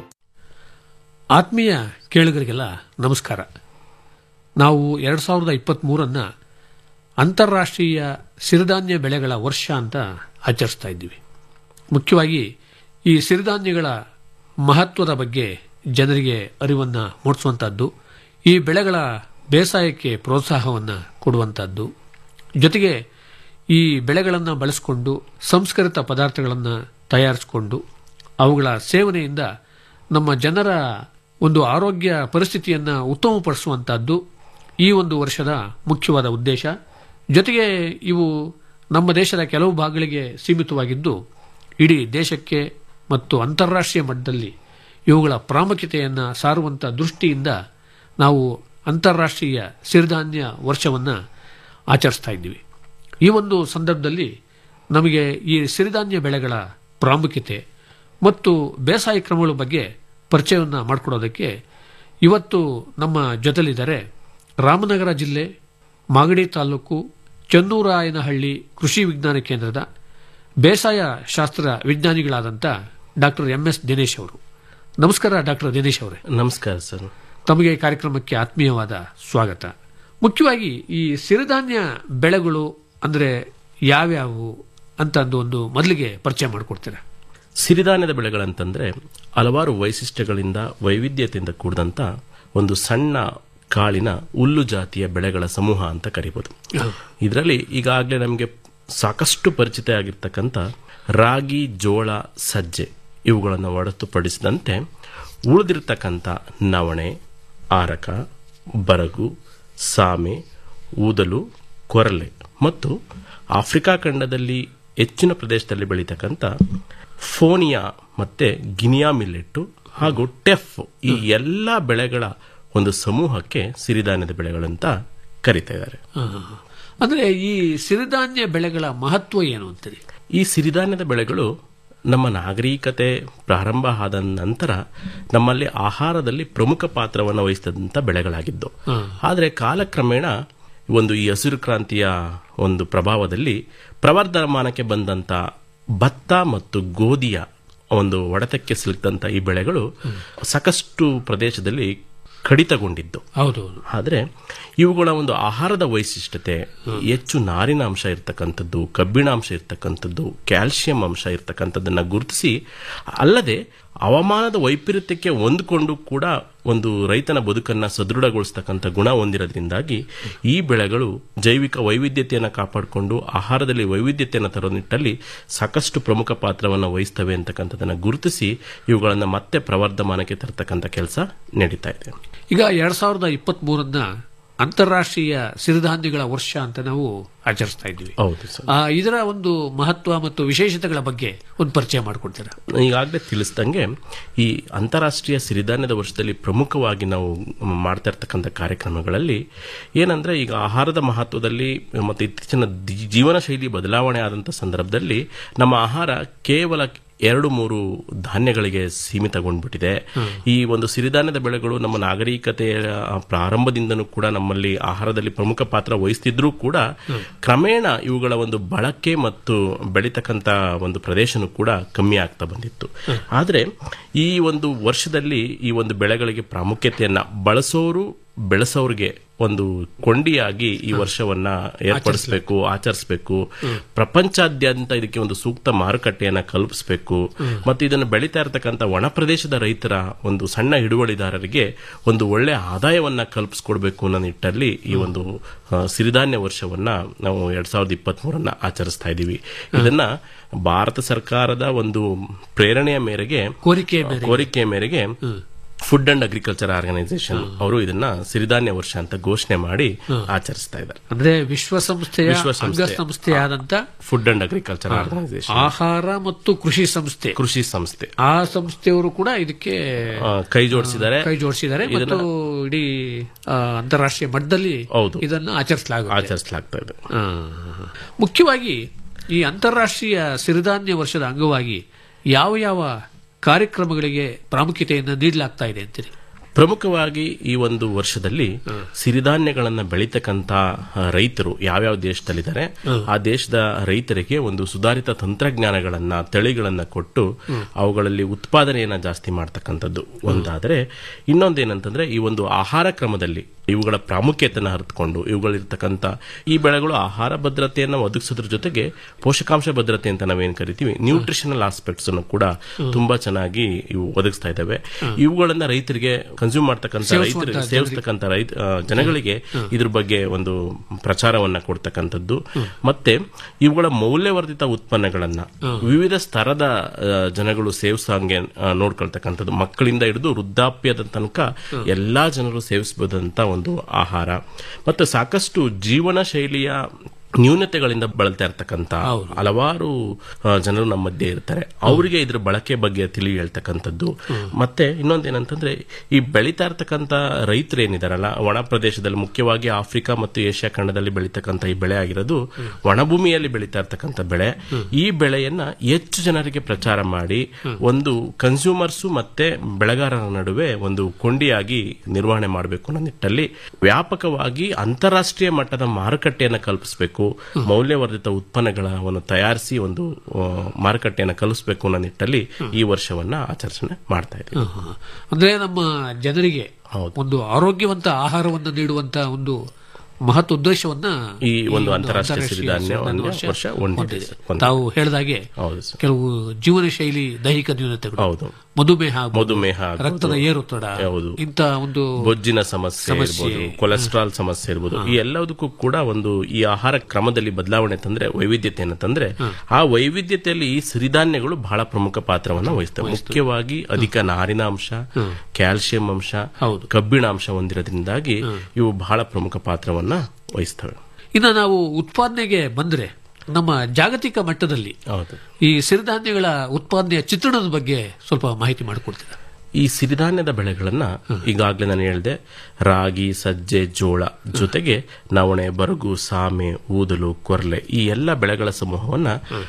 ಆತ್ಮೀಯ ಕೇಳುಗರಿಗೆಲ್ಲ ನಮಸ್ಕಾರ ನಾವು ಎರಡು ಸಾವಿರದ ಇಪ್ಪತ್ತ್ಮೂರನ್ನು ಅಂತಾರಾಷ್ಟ್ರೀಯ ಸಿರಿಧಾನ್ಯ ಬೆಳೆಗಳ ವರ್ಷ ಅಂತ ಆಚರಿಸ್ತಾ ಇದ್ದೀವಿ ಮುಖ್ಯವಾಗಿ ಈ ಸಿರಿಧಾನ್ಯಗಳ ಮಹತ್ವದ ಬಗ್ಗೆ ಜನರಿಗೆ ಅರಿವನ್ನು ಮೂಡಿಸುವಂಥದ್ದು ಈ ಬೆಳೆಗಳ ಬೇಸಾಯಕ್ಕೆ ಪ್ರೋತ್ಸಾಹವನ್ನು ಕೊಡುವಂಥದ್ದು ಜೊತೆಗೆ ಈ ಬೆಳೆಗಳನ್ನು ಬಳಸಿಕೊಂಡು ಸಂಸ್ಕರಿತ ಪದಾರ್ಥಗಳನ್ನು ತಯಾರಿಸಿಕೊಂಡು ಅವುಗಳ ಸೇವನೆಯಿಂದ ನಮ್ಮ ಜನರ ಒಂದು ಆರೋಗ್ಯ ಪರಿಸ್ಥಿತಿಯನ್ನು ಉತ್ತಮಪಡಿಸುವಂತಹದ್ದು ಈ ಒಂದು ವರ್ಷದ ಮುಖ್ಯವಾದ ಉದ್ದೇಶ ಜೊತೆಗೆ ಇವು ನಮ್ಮ ದೇಶದ ಕೆಲವು ಭಾಗಗಳಿಗೆ ಸೀಮಿತವಾಗಿದ್ದು ಇಡೀ ದೇಶಕ್ಕೆ ಮತ್ತು ಅಂತಾರಾಷ್ಟ್ರೀಯ ಮಟ್ಟದಲ್ಲಿ ಇವುಗಳ ಪ್ರಾಮುಖ್ಯತೆಯನ್ನು ಸಾರುವಂಥ ದೃಷ್ಟಿಯಿಂದ ನಾವು ಅಂತಾರಾಷ್ಟ್ರೀಯ ಸಿರಿಧಾನ್ಯ ವರ್ಷವನ್ನು ಆಚರಿಸ್ತಾ ಇದ್ದೀವಿ ಈ ಒಂದು ಸಂದರ್ಭದಲ್ಲಿ ನಮಗೆ ಈ ಸಿರಿಧಾನ್ಯ ಬೆಳೆಗಳ ಪ್ರಾಮುಖ್ಯತೆ ಮತ್ತು ಬೇಸಾಯ ಕ್ರಮಗಳ ಬಗ್ಗೆ ಪರಿಚಯವನ್ನು ಮಾಡಿಕೊಡೋದಕ್ಕೆ ಇವತ್ತು ನಮ್ಮ ಜೊತೆಲಿದ್ದಾರೆ ರಾಮನಗರ ಜಿಲ್ಲೆ ಮಾಗಡಿ ತಾಲೂಕು ಚನ್ನೂರಾಯನಹಳ್ಳಿ ಕೃಷಿ ವಿಜ್ಞಾನ ಕೇಂದ್ರದ ಬೇಸಾಯ ಶಾಸ್ತ್ರ ವಿಜ್ಞಾನಿಗಳಾದಂಥ ಡಾಕ್ಟರ್ ಎಂ ಎಸ್ ದಿನೇಶ್ ಅವರು ನಮಸ್ಕಾರ ಡಾಕ್ಟರ್ ದಿನೇಶ್ ಅವರೇ ನಮಸ್ಕಾರ ಸರ್ ತಮಗೆ ಕಾರ್ಯಕ್ರಮಕ್ಕೆ ಆತ್ಮೀಯವಾದ ಸ್ವಾಗತ ಮುಖ್ಯವಾಗಿ ಈ ಸಿರಿಧಾನ್ಯ ಬೆಳೆಗಳು ಅಂದರೆ ಯಾವ್ಯಾವು ಅಂತ ಅಂದು ಒಂದು ಮೊದಲಿಗೆ ಪರಿಚಯ ಮಾಡಿಕೊಡ್ತೀರಾ ಸಿರಿಧಾನ್ಯದ ಬೆಳೆಗಳಂತಂದ್ರೆ ಹಲವಾರು ವೈಶಿಷ್ಟ್ಯಗಳಿಂದ ವೈವಿಧ್ಯತೆಯಿಂದ ಕೂಡಿದಂತ ಒಂದು ಸಣ್ಣ ಕಾಳಿನ ಹುಲ್ಲು ಜಾತಿಯ ಬೆಳೆಗಳ ಸಮೂಹ ಅಂತ ಕರಿಬಹುದು ಇದರಲ್ಲಿ ಈಗಾಗಲೇ ನಮಗೆ ಸಾಕಷ್ಟು ಪರಿಚಿತ ಆಗಿರ್ತಕ್ಕಂಥ ರಾಗಿ ಜೋಳ ಸಜ್ಜೆ ಇವುಗಳನ್ನು ಹೊರತುಪಡಿಸಿದಂತೆ ಉಳಿದಿರ್ತಕ್ಕಂಥ ನವಣೆ ಆರಕ ಬರಗು ಸಾಮೆ ಊದಲು ಕೊರಲೆ ಮತ್ತು ಆಫ್ರಿಕಾ ಖಂಡದಲ್ಲಿ ಹೆಚ್ಚಿನ ಪ್ರದೇಶದಲ್ಲಿ ಬೆಳೀತಕ್ಕಂಥ ಫೋನಿಯಾ ಮತ್ತೆ ಗಿನಿಯಾ ಮಿಲ್ಲೆಟ್ಟು ಹಾಗೂ ಟೆಫ್ ಈ ಎಲ್ಲ ಬೆಳೆಗಳ ಒಂದು ಸಮೂಹಕ್ಕೆ ಸಿರಿಧಾನ್ಯದ ಬೆಳೆಗಳಂತ ಕರೀತಾ ಇದ್ದಾರೆ ಅಂದ್ರೆ ಈ ಸಿರಿಧಾನ್ಯ ಬೆಳೆಗಳ ಮಹತ್ವ ಏನು ಅಂತೀರಿ ಈ ಸಿರಿಧಾನ್ಯದ ಬೆಳೆಗಳು ನಮ್ಮ ನಾಗರಿಕತೆ ಪ್ರಾರಂಭ ಆದ ನಂತರ ನಮ್ಮಲ್ಲಿ ಆಹಾರದಲ್ಲಿ ಪ್ರಮುಖ ಪಾತ್ರವನ್ನು ವಹಿಸಿದಂಥ ಬೆಳೆಗಳಾಗಿದ್ದು ಆದರೆ ಕಾಲಕ್ರಮೇಣ ಒಂದು ಈ ಹಸಿರು ಕ್ರಾಂತಿಯ ಒಂದು ಪ್ರಭಾವದಲ್ಲಿ ಪ್ರವರ್ಧಮಾನಕ್ಕೆ ಬಂದಂತ ಭತ್ತ ಮತ್ತು ಗೋಧಿಯ ಒಂದು ಹೊಡೆತಕ್ಕೆ ಸಿಲುಕಿದಂತ ಈ ಬೆಳೆಗಳು ಸಾಕಷ್ಟು ಪ್ರದೇಶದಲ್ಲಿ ಕಡಿತಗೊಂಡಿದ್ದು ಹೌದು ಆದರೆ ಇವುಗಳ ಒಂದು ಆಹಾರದ ವೈಶಿಷ್ಟ್ಯತೆ ಹೆಚ್ಚು ನಾರಿನ ಅಂಶ ಇರ್ತಕ್ಕಂಥದ್ದು ಕಬ್ಬಿಣಾಂಶ ಇರ್ತಕ್ಕಂಥದ್ದು ಕ್ಯಾಲ್ಸಿಯಂ ಅಂಶ ಇರ್ತಕ್ಕಂಥದ್ದನ್ನ ಗುರುತಿಸಿ ಅಲ್ಲದೆ ಹವಾಮಾನದ ವೈಪರೀತ್ಯಕ್ಕೆ ಹೊಂದಿಕೊಂಡು ಕೂಡ ಒಂದು ರೈತನ ಬದುಕನ್ನ ಸದೃಢಗೊಳಿಸ್ತಕ್ಕಂಥ ಗುಣ ಹೊಂದಿರೋದ್ರಿಂದಾಗಿ ಈ ಬೆಳೆಗಳು ಜೈವಿಕ ವೈವಿಧ್ಯತೆಯನ್ನು ಕಾಪಾಡಿಕೊಂಡು ಆಹಾರದಲ್ಲಿ ವೈವಿಧ್ಯತೆಯನ್ನು ತರೋ ನಿಟ್ಟಲ್ಲಿ ಸಾಕಷ್ಟು ಪ್ರಮುಖ ಪಾತ್ರವನ್ನು ವಹಿಸ್ತವೆ ಅಂತಕ್ಕಂಥದ್ದನ್ನು ಗುರುತಿಸಿ ಇವುಗಳನ್ನು ಮತ್ತೆ ಪ್ರವರ್ಧಮಾನಕ್ಕೆ ತರ್ತಕ್ಕಂಥ ಕೆಲಸ ನಡೀತಾ ಇದೆ ಈಗ ಎರಡ್ ಸಾವಿರದ ಇಪ್ಪತ್ತ್ ಮೂರನ್ನ ಅಂತಾರಾಷ್ಟ್ರೀಯ ಸಿರಿಧಾನ್ಯಗಳ ವರ್ಷ ಅಂತ ನಾವು ಆಚರಿಸ್ತಾ ಇದ್ದೀವಿ ಹೌದು ಸರ್ ಆ, ಇದರ ಒಂದು ಮಹತ್ವ ಮತ್ತು ವಿಶೇಷತೆಗಳ ಬಗ್ಗೆ ಒಂದು ಪರಿಚಯ ಮಾಡಿಕೊಡ್ತೀರಾ ಈಗಾಗಲೇ ತಿಳಿಸ್ದಂಗೆ ಈ ಅಂತಾರಾಷ್ಟ್ರೀಯ ಸಿರಿಧಾನ್ಯದ ವರ್ಷದಲ್ಲಿ ಪ್ರಮುಖವಾಗಿ ನಾವು ಮಾಡ್ತಾ ಇರ್ತಕ್ಕಂಥ ಕಾರ್ಯಕ್ರಮಗಳಲ್ಲಿ ಏನಂದ್ರೆ ಈಗ ಆಹಾರದ ಮಹತ್ವದಲ್ಲಿ ಮತ್ತು ಇತ್ತೀಚಿನ ದಿ- ಜೀವನ ಶೈಲಿ ಬದಲಾವಣೆ ಆದಂಥ ಸಂದರ್ಭದಲ್ಲಿ ನಮ್ಮ ಆಹಾರ ಕೇವಲ ಎರಡು ಮೂರು ಧಾನ್ಯಗಳಿಗೆ ಸೀಮಿತಗೊಂಡ್ಬಿಟ್ಟಿದೆ ಈ ಒಂದು ಸಿರಿಧಾನ್ಯದ ಬೆಳೆಗಳು ನಮ್ಮ ನಾಗರಿಕತೆಯ ಪ್ರಾರಂಭದಿಂದನೂ ಕೂಡ ನಮ್ಮಲ್ಲಿ ಆಹಾರದಲ್ಲಿ ಪ್ರಮುಖ ಪಾತ್ರ ವಹಿಸ್ತಿದ್ರೂ ಕೂಡ ಕ್ರಮೇಣ ಇವುಗಳ ಒಂದು ಬಳಕೆ ಮತ್ತು ಬೆಳೀತಕ್ಕಂಥ ಒಂದು ಪ್ರದೇಶನೂ ಕೂಡ ಕಮ್ಮಿ ಆಗ್ತಾ ಬಂದಿತ್ತು ಆದರೆ ಈ ಒಂದು ವರ್ಷದಲ್ಲಿ ಈ ಒಂದು ಬೆಳೆಗಳಿಗೆ ಪ್ರಾಮುಖ್ಯತೆಯನ್ನ ಬಳಸೋರು ಬೆಳೆಸೋರಿಗೆ ಒಂದು ಕೊಂಡಿಯಾಗಿ ಈ ವರ್ಷವನ್ನ ಏರ್ಪಡಿಸಬೇಕು ಆಚರಿಸಬೇಕು ಪ್ರಪಂಚಾದ್ಯಂತ ಇದಕ್ಕೆ ಒಂದು ಸೂಕ್ತ ಮಾರುಕಟ್ಟೆಯನ್ನ ಕಲ್ಪಿಸಬೇಕು ಮತ್ತು ಇದನ್ನು ಬೆಳೀತಾ ಇರತಕ್ಕಂಥ ಒಣ ಪ್ರದೇಶದ ರೈತರ ಒಂದು ಸಣ್ಣ ಹಿಡುವಳಿದಾರರಿಗೆ ಒಂದು ಒಳ್ಳೆ ಆದಾಯವನ್ನ ಕಲ್ಪಿಸ್ಕೊಡ್ಬೇಕು ಅನ್ನೋ ನಿಟ್ಟಲ್ಲಿ ಈ ಒಂದು ಆ, ಸಿರಿಧಾನ್ಯ ವರ್ಷವನ್ನ ನಾವು ಎರಡ್ ಸಾವಿರದ ಇಪ್ಪತ್ತ್ ಮೂರನ್ನ ಆಚರಿಸ್ತಾ ಇದ್ದೀವಿ ಇದನ್ನ ಭಾರತ ಸರ್ಕಾರದ ಒಂದು ಪ್ರೇರಣೆಯ ಮೇರೆಗೆ ಕೋರಿಕೆಯ ಮೇರೆಗೆ. ಕೋರಿಕೆಯ ಮೇರೆಗೆ ಫುಡ್ ಅಂಡ್ ಅಗ್ರಿಕಲ್ಚರ್ ಆರ್ಗನೈಸೇಷನ್ ಅವರು ಇದನ್ನ ಸಿರಿಧಾನ್ಯ ವರ್ಷ ಅಂತ ಘೋಷಣೆ ಮಾಡಿ ಆಚರಿಸ್ತಾ ಇದ್ದಾರೆ ಅಂದ್ರೆ ವಿಶ್ವಸಂಸ್ಥೆಯ ವಿಶ್ವಸಂಸ್ಥೆ. ಅಂಗಸಂಸ್ಥೆಯಾದಂತ ಫುಡ್ ಅಂಡ್ ಅಗ್ರಿಕಲ್ಚರ್ ಆರ್ಗನೈಸೇಷನ್ ಆಹಾರ ಮತ್ತು ಕೃಷಿ ಸಂಸ್ಥೆ ಕೃಷಿ ಸಂಸ್ಥೆ ಆ ಸಂಸ್ಥೆಯವರು ಕೂಡ ಇದಕ್ಕೆ ಆ, ಕೈ ಜೋಡಿಸಿದ್ದಾರೆ ಕೈ ಜೋಡಿಸಿದ್ದಾರೆ ಮತ್ತು ಇಡೀ ಆ, ಅಂತಾರಾಷ್ಟ್ರೀಯ ಮಟ್ಟದಲ್ಲಿ ಹೌದು. ಇದನ್ನು ಆಚರಿಸಲಾಗುತ್ತೆ ಆಚರಿಸಲಾಗ್ತಾ ಇದೆ ಆ, ಮುಖ್ಯವಾಗಿ ಈ ಅಂತಾರಾಷ್ಟ್ರೀಯ ಸಿರಿಧಾನ್ಯ ವರ್ಷದ ಅಂಗವಾಗಿ ಯಾವ ಯಾವ ಕಾರ್ಯಕ್ರಮಗಳಿಗೆ ಪ್ರಾಮುಖ್ಯತೆಯನ್ನು ನೀಡಲಾಗ್ತಾ ಇದೆ ಅಂತೀರಿ ಪ್ರಮುಖವಾಗಿ ಈ ಒಂದು ವರ್ಷದಲ್ಲಿ ಸಿರಿಧಾನ್ಯಗಳನ್ನ ಬೆಳೀತಕ್ಕಂತ ಆ, ರೈತರು ಯಾವ್ಯಾವ ದೇಶದಲ್ಲಿದ್ದಾರೆ ಆ ದೇಶದ ರೈತರಿಗೆ ಒಂದು ಸುಧಾರಿತ ತಂತ್ರಜ್ಞಾನಗಳನ್ನ ತಳಿಗಳನ್ನ ಕೊಟ್ಟು ಅವುಗಳಲ್ಲಿ ಉತ್ಪಾದನೆಯನ್ನ ಜಾಸ್ತಿ ಮಾಡ್ತಕ್ಕಂಥದ್ದು ಒಂದಾದರೆ ಇನ್ನೊಂದೇನಂತಂದ್ರೆ ಈ ಒಂದು ಆಹಾರ ಕ್ರಮದಲ್ಲಿ ಇವುಗಳ ಪ್ರಾಮುಖ್ಯತೆಯನ್ನು ಅರಿತುಕೊಂಡು ಇವುಗಳಿರ್ತಕ್ಕಂಥ ಈ ಬೆಳೆಗಳು ಆಹಾರ ಭದ್ರತೆಯನ್ನು ಒದಗಿಸೋದ್ರ ಜೊತೆಗೆ ಪೋಷಕಾಂಶ ಭದ್ರತೆ ಅಂತ ನಾವೇನ್ ಕರಿತೀವಿ ನ್ಯೂಟ್ರಿಷನಲ್ ಆಸ್ಪೆಕ್ಟ್ಸ್ ಅನ್ನು ಕೂಡ ತುಂಬಾ ಚೆನ್ನಾಗಿ ಇವು ಒದಗಿಸ್ತಾ ಇದ್ದಾವೆ ಇವುಗಳನ್ನ ರೈತರಿಗೆ ಕನ್ಸ್ಯೂಮ್ ಮಾಡ್ತಕ್ಕಂಥ ಸೇವಿಸುವಂತ ರೈತರಿಗೆ ಜನರಿಗೆ. ಸೇವಿಸ್ತಕ್ಕಂಥ ರೈತ ಆ, ಜನಗಳಿಗೆ ಇದ್ರ ಬಗ್ಗೆ ಒಂದು ಪ್ರಚಾರವನ್ನ ಕೊಡ್ತಕ್ಕಂಥದ್ದು ಮತ್ತೆ ಇವುಗಳ ಮೌಲ್ಯವರ್ಧಿತ ಉತ್ಪನ್ನಗಳನ್ನ ವಿವಿಧ ಸ್ತರದ ಆ, ಜನಗಳು ಸೇವಿಸಂಗೆ ಆ, ನೋಡ್ಕೊಳ್ತಕ್ಕಂಥದ್ದು ಮಕ್ಕಳಿಂದ ಹಿಡಿದು ವೃದ್ಧಾಪ್ಯದ ತನಕ ಎಲ್ಲಾ ಜನರು ಸೇವಿಸಬಹುದಂತ ಒಂದು ಆಹಾರ ಮತ್ತು ಸಾಕಷ್ಟು ಜೀವನ ಶೈಲಿಯ ನ್ಯೂನತೆಗಳಿಂದ ಬಳಲ್ತಾ ಇರ್ತಕ್ಕಂಥ ಹಲವಾರು ಆ, ಜನರು ನಮ್ಮ ಮಧ್ಯೆ ಇರ್ತಾರೆ ಅವರಿಗೆ ಇದ್ರ ಬಳಕೆ ಬಗ್ಗೆ ತಿಳಿ ಹೇಳ್ತಕ್ಕಂಥದ್ದು ಮತ್ತೆ ಇನ್ನೊಂದೇನಂತಂದ್ರೆ ಈ ಬೆಳೀತಾ ಇರ್ತಕ್ಕಂಥ ರೈತರು ಏನಿದಾರಲ್ಲ ಒಣ ಪ್ರದೇಶದಲ್ಲಿ ಮುಖ್ಯವಾಗಿ ಆಫ್ರಿಕಾ ಮತ್ತು ಏಷ್ಯಾ ಖಂಡದಲ್ಲಿ ಬೆಳೀತಕ್ಕಂಥ ಈ ಬೆಳೆ ಆಗಿರೋದು ಒಣಭೂಮಿಯಲ್ಲಿ ಬೆಳೀತಾ ಇರ್ತಕ್ಕಂಥ ಬೆಳೆ ಈ ಬೆಳೆಯನ್ನ ಹೆಚ್ಚು ಜನರಿಗೆ ಪ್ರಚಾರ ಮಾಡಿ ಒಂದು ಕನ್ಸ್ಯೂಮರ್ಸು ಮತ್ತೆ ಬೆಳೆಗಾರರ ನಡುವೆ ಒಂದು ಕೊಂಡಿಯಾಗಿ ನಿರ್ವಹಣೆ ಮಾಡಬೇಕು ಅನ್ನೋ ನಿಟ್ಟಲ್ಲಿ ವ್ಯಾಪಕವಾಗಿ ಅಂತಾರಾಷ್ಟ್ರೀಯ ಮಟ್ಟದ ಮಾರುಕಟ್ಟೆಯನ್ನು ಕಲ್ಪಿಸಬೇಕು ಮೌಲ್ಯವರ್ಧಿತ ಉತ್ಪನ್ನಗಳನ್ನು ತಯಾರಿಸಿ ಒಂದು ಆ, ಮಾರುಕಟ್ಟೆಯನ್ನು ಕಲಿಸಬೇಕು ಅನ್ನೋ ನಿಟ್ಟಲ್ಲಿ ಈ ವರ್ಷವನ್ನ ಆಚರಣೆ ಮಾಡ್ತಾ ಇದ್ದೀವಿ ಅಂದ್ರೆ ನಮ್ಮ ಜನರಿಗೆ ಒಂದು ಆರೋಗ್ಯವಂತ ಆಹಾರವನ್ನು ನೀಡುವಂತ ಒಂದು ಮಹತ್ ಉದ್ದೇಶವನ್ನ ಈ ಒಂದು ಅಂತಾರಾಷ್ಟ್ರೀಯ ಸಿರಿಧಾನ್ಯ ವರ್ಷ ಹೊಂದಿದೆ ಹೊಂದಿದೆ. ಸರ್, ಹೊಂದಿದೆ. ತಾವು ಹೇಳಿದಾಗೆ ಹೌದು ಸರ್. ಕೆಲವು ಜೀವನ ಶೈಲಿ ದೈಹಿಕ ನ್ಯೂನತೆಗಳು ಹೌದು ಮಧುಮೇಹ ಆಗ್ಬೋದು, ಮಧುಮೇಹ ಆಗ್ಬೋದು. ರಕ್ತದ ಏರುತ್ತಡ ಹೌದು ಇಂತ ಒಂದು ಬೊಜ್ಜಿನ ಸಮಸ್ಯೆ ಸಮಸ್ಯೆ. ಇರ್ಬೋದು ಕೊಲೆಸ್ಟ್ರಾಲ್ ಸಮಸ್ಯೆ ಇರ್ಬೋದು ಈ ಎಲ್ಲದಕ್ಕೂ ಕೂಡ ಒಂದು ಈ ಆಹಾರ ಕ್ರಮದಲ್ಲಿ ಬದಲಾವಣೆ ತಂದ್ರೆ ವೈವಿಧ್ಯತೆಯನ್ನು ತಂದ್ರೆ ಆ ವೈವಿಧ್ಯತೆಯಲ್ಲಿ ಈ ಸಿರಿಧಾನ್ಯಗಳು ಬಹಳ ಪ್ರಮುಖ ಪಾತ್ರವನ್ನು ವಹಿಸ್ತವೆ ಮುಖ್ಯವಾಗಿ ಅಧಿಕ ನಾರಿನ ಅಂಶ ಕ್ಯಾಲ್ಸಿಯಂ ಅಂಶ ಕಬ್ಬಿಣಾಂಶ ಹೊಂದಿರೋದ್ರಿಂದಾಗಿ ಇವು ಬಹಳ ಪ್ರಮುಖ ಪಾತ್ರವನ್ನ ವಹಿಸ್ತವೆ ಇನ್ನು ನಾವು ಉತ್ಪಾದನೆಗೆ ಬಂದ್ರೆ ನಮ್ಮ ಜಾಗತಿಕ ಮಟ್ಟದಲ್ಲಿ ಹೌದು ಈ ಸಿರಿಧಾನ್ಯಗಳ ಉತ್ಪಾದನೆಯ ಚಿತ್ರಣದ ಬಗ್ಗೆ ಸ್ವಲ್ಪ ಮಾಹಿತಿ ಮಾಡಿಕೊಡ್ತೀರಾ ಈ ಸಿರಿಧಾನ್ಯದ ಬೆಳೆಗಳನ್ನ ಈಗಾಗಲೇ ನಾನು ಹೇಳಿದೆ ರಾಗಿ ಸಜ್ಜೆ ಜೋಳ ಜೊತೆಗೆ ನವಣೆ ಬರಗು ಸಾಮೆ ಊದಲು ಕೊರ್ಲೆ ಈ ಎಲ್ಲ ಬೆಳೆಗಳ ಸಮೂಹವನ್ನ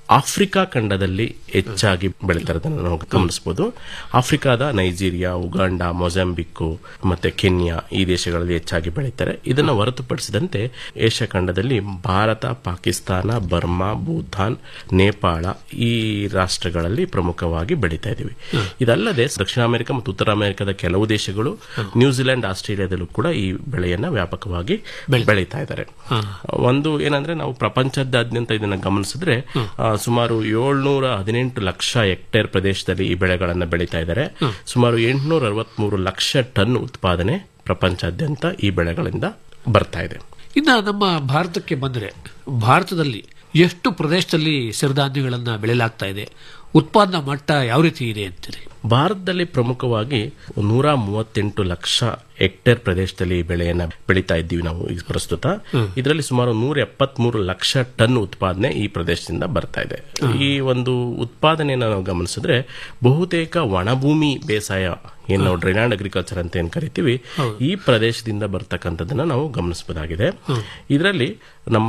ಆಫ್ರಿಕಾ ಖಂಡದಲ್ಲಿ ಹೆಚ್ಚಾಗಿ ಬೆಳೀತಾರೆ ಅದನ್ನು ನಾವು ಗಮನಿಸಬಹುದು ಆಫ್ರಿಕಾದ ನೈಜೀರಿಯಾ ಉಗಾಂಡ ಮೊಜಾಂಬಿಕ್ಕು ಮತ್ತೆ ಕೆನ್ಯಾ ಈ ದೇಶಗಳಲ್ಲಿ ಹೆಚ್ಚಾಗಿ ಬೆಳೀತಾರೆ ಇದನ್ನು ಹೊರತುಪಡಿಸಿದಂತೆ ಏಷ್ಯಾ ಖಂಡದಲ್ಲಿ ಭಾರತ ಪಾಕಿಸ್ತಾನ ಬರ್ಮಾ ಭೂತಾನ್ ನೇಪಾಳ ಈ ರಾಷ್ಟ್ರಗಳಲ್ಲಿ ಪ್ರಮುಖವಾಗಿ ಬೆಳೀತಾ ಇದೀವಿ ಇದಲ್ಲದೆ ದಕ್ಷಿಣ ಅಮೆರಿಕ ಮತ್ತು ಉತ್ತರ ಅಮೆರಿಕದ ಕೆಲವು ದೇಶಗಳು ನ್ಯೂಜಿಲೆಂಡ್ ಆಸ್ಟ್ರೇಲಿಯಾದಲ್ಲೂ ಕೂಡ ಈ ಬೆಳೆಯನ್ನ ವ್ಯಾಪಕವಾಗಿ ಬೆಳೀತಾ ಇದ್ದಾರೆ ಒಂದು ಏನಂದ್ರೆ ನಾವು ಪ್ರಪಂಚದಾದ್ಯಂತ ಇದನ್ನ ಗಮನಿಸಿದ್ರೆ ಆ, ಸುಮಾರು ಏಳ್ನೂರ ಹದಿನೆಂಟು ಲಕ್ಷ ಹೆಕ್ಟೇರ್ ಪ್ರದೇಶದಲ್ಲಿ ಈ ಬೆಳೆಗಳನ್ನ ಬೆಳೀತಾ ಇದ್ದಾರೆ ಸುಮಾರು ಎಂಟುನೂರ ಅರವತ್ಮೂರು ಲಕ್ಷ ಟನ್ ಉತ್ಪಾದನೆ ಪ್ರಪಂಚಾದ್ಯಂತ ಈ ಬೆಳೆಗಳಿಂದ ಬರ್ತಾ ಇದೆ ಇನ್ನ ನಮ್ಮ ಭಾರತಕ್ಕೆ ಬಂದ್ರೆ ಭಾರತದಲ್ಲಿ ಎಷ್ಟು ಪ್ರದೇಶದಲ್ಲಿ ಸಿರಿಧಾನ್ಯಗಳನ್ನ ಬೆಳೆಯಲಾಗ್ತಾ ಇದೆ ಉತ್ಪಾದನಾ ಮಟ್ಟ ಯಾವ ರೀತಿ ಇದೆ ಅಂತೀರಿ ಭಾರತದಲ್ಲಿ ಪ್ರಮುಖವಾಗಿ ನೂರ ಮೂವತ್ತೆಂಟು ಲಕ್ಷ ಹೆಕ್ಟೇರ್ ಪ್ರದೇಶದಲ್ಲಿ ಈ ಬೆಳೆಯನ್ನ ಬೆಳೀತಾ ಇದ್ದೀವಿ ನಾವು ಈಗ ಪ್ರಸ್ತುತ ಇದರಲ್ಲಿ ಸುಮಾರು ನೂರ ಎಪ್ಪತ್ಮೂರು ಲಕ್ಷ ಟನ್ ಉತ್ಪಾದನೆ ಈ ಪ್ರದೇಶದಿಂದ ಬರ್ತಾ ಇದೆ ಈ ಒಂದು ಉತ್ಪಾದನೆಯನ್ನು ನಾವು ಗಮನಿಸಿದ್ರೆ ಬಹುತೇಕ ಒಣಭೂಮಿ ಬೇಸಾಯ ಏನ್ ನಾವು ಡ್ರೈನಾಂಡ್ ಅಗ್ರಿಕಲ್ಚರ್ ಅಂತ ಏನ್ ಕರಿತೀವಿ ಈ ಪ್ರದೇಶದಿಂದ ಬರ್ತಕ್ಕಂಥದ್ದನ್ನ ನಾವು ಗಮನಿಸಬಹುದಾಗಿದೆ ಇದರಲ್ಲಿ ನಮ್ಮ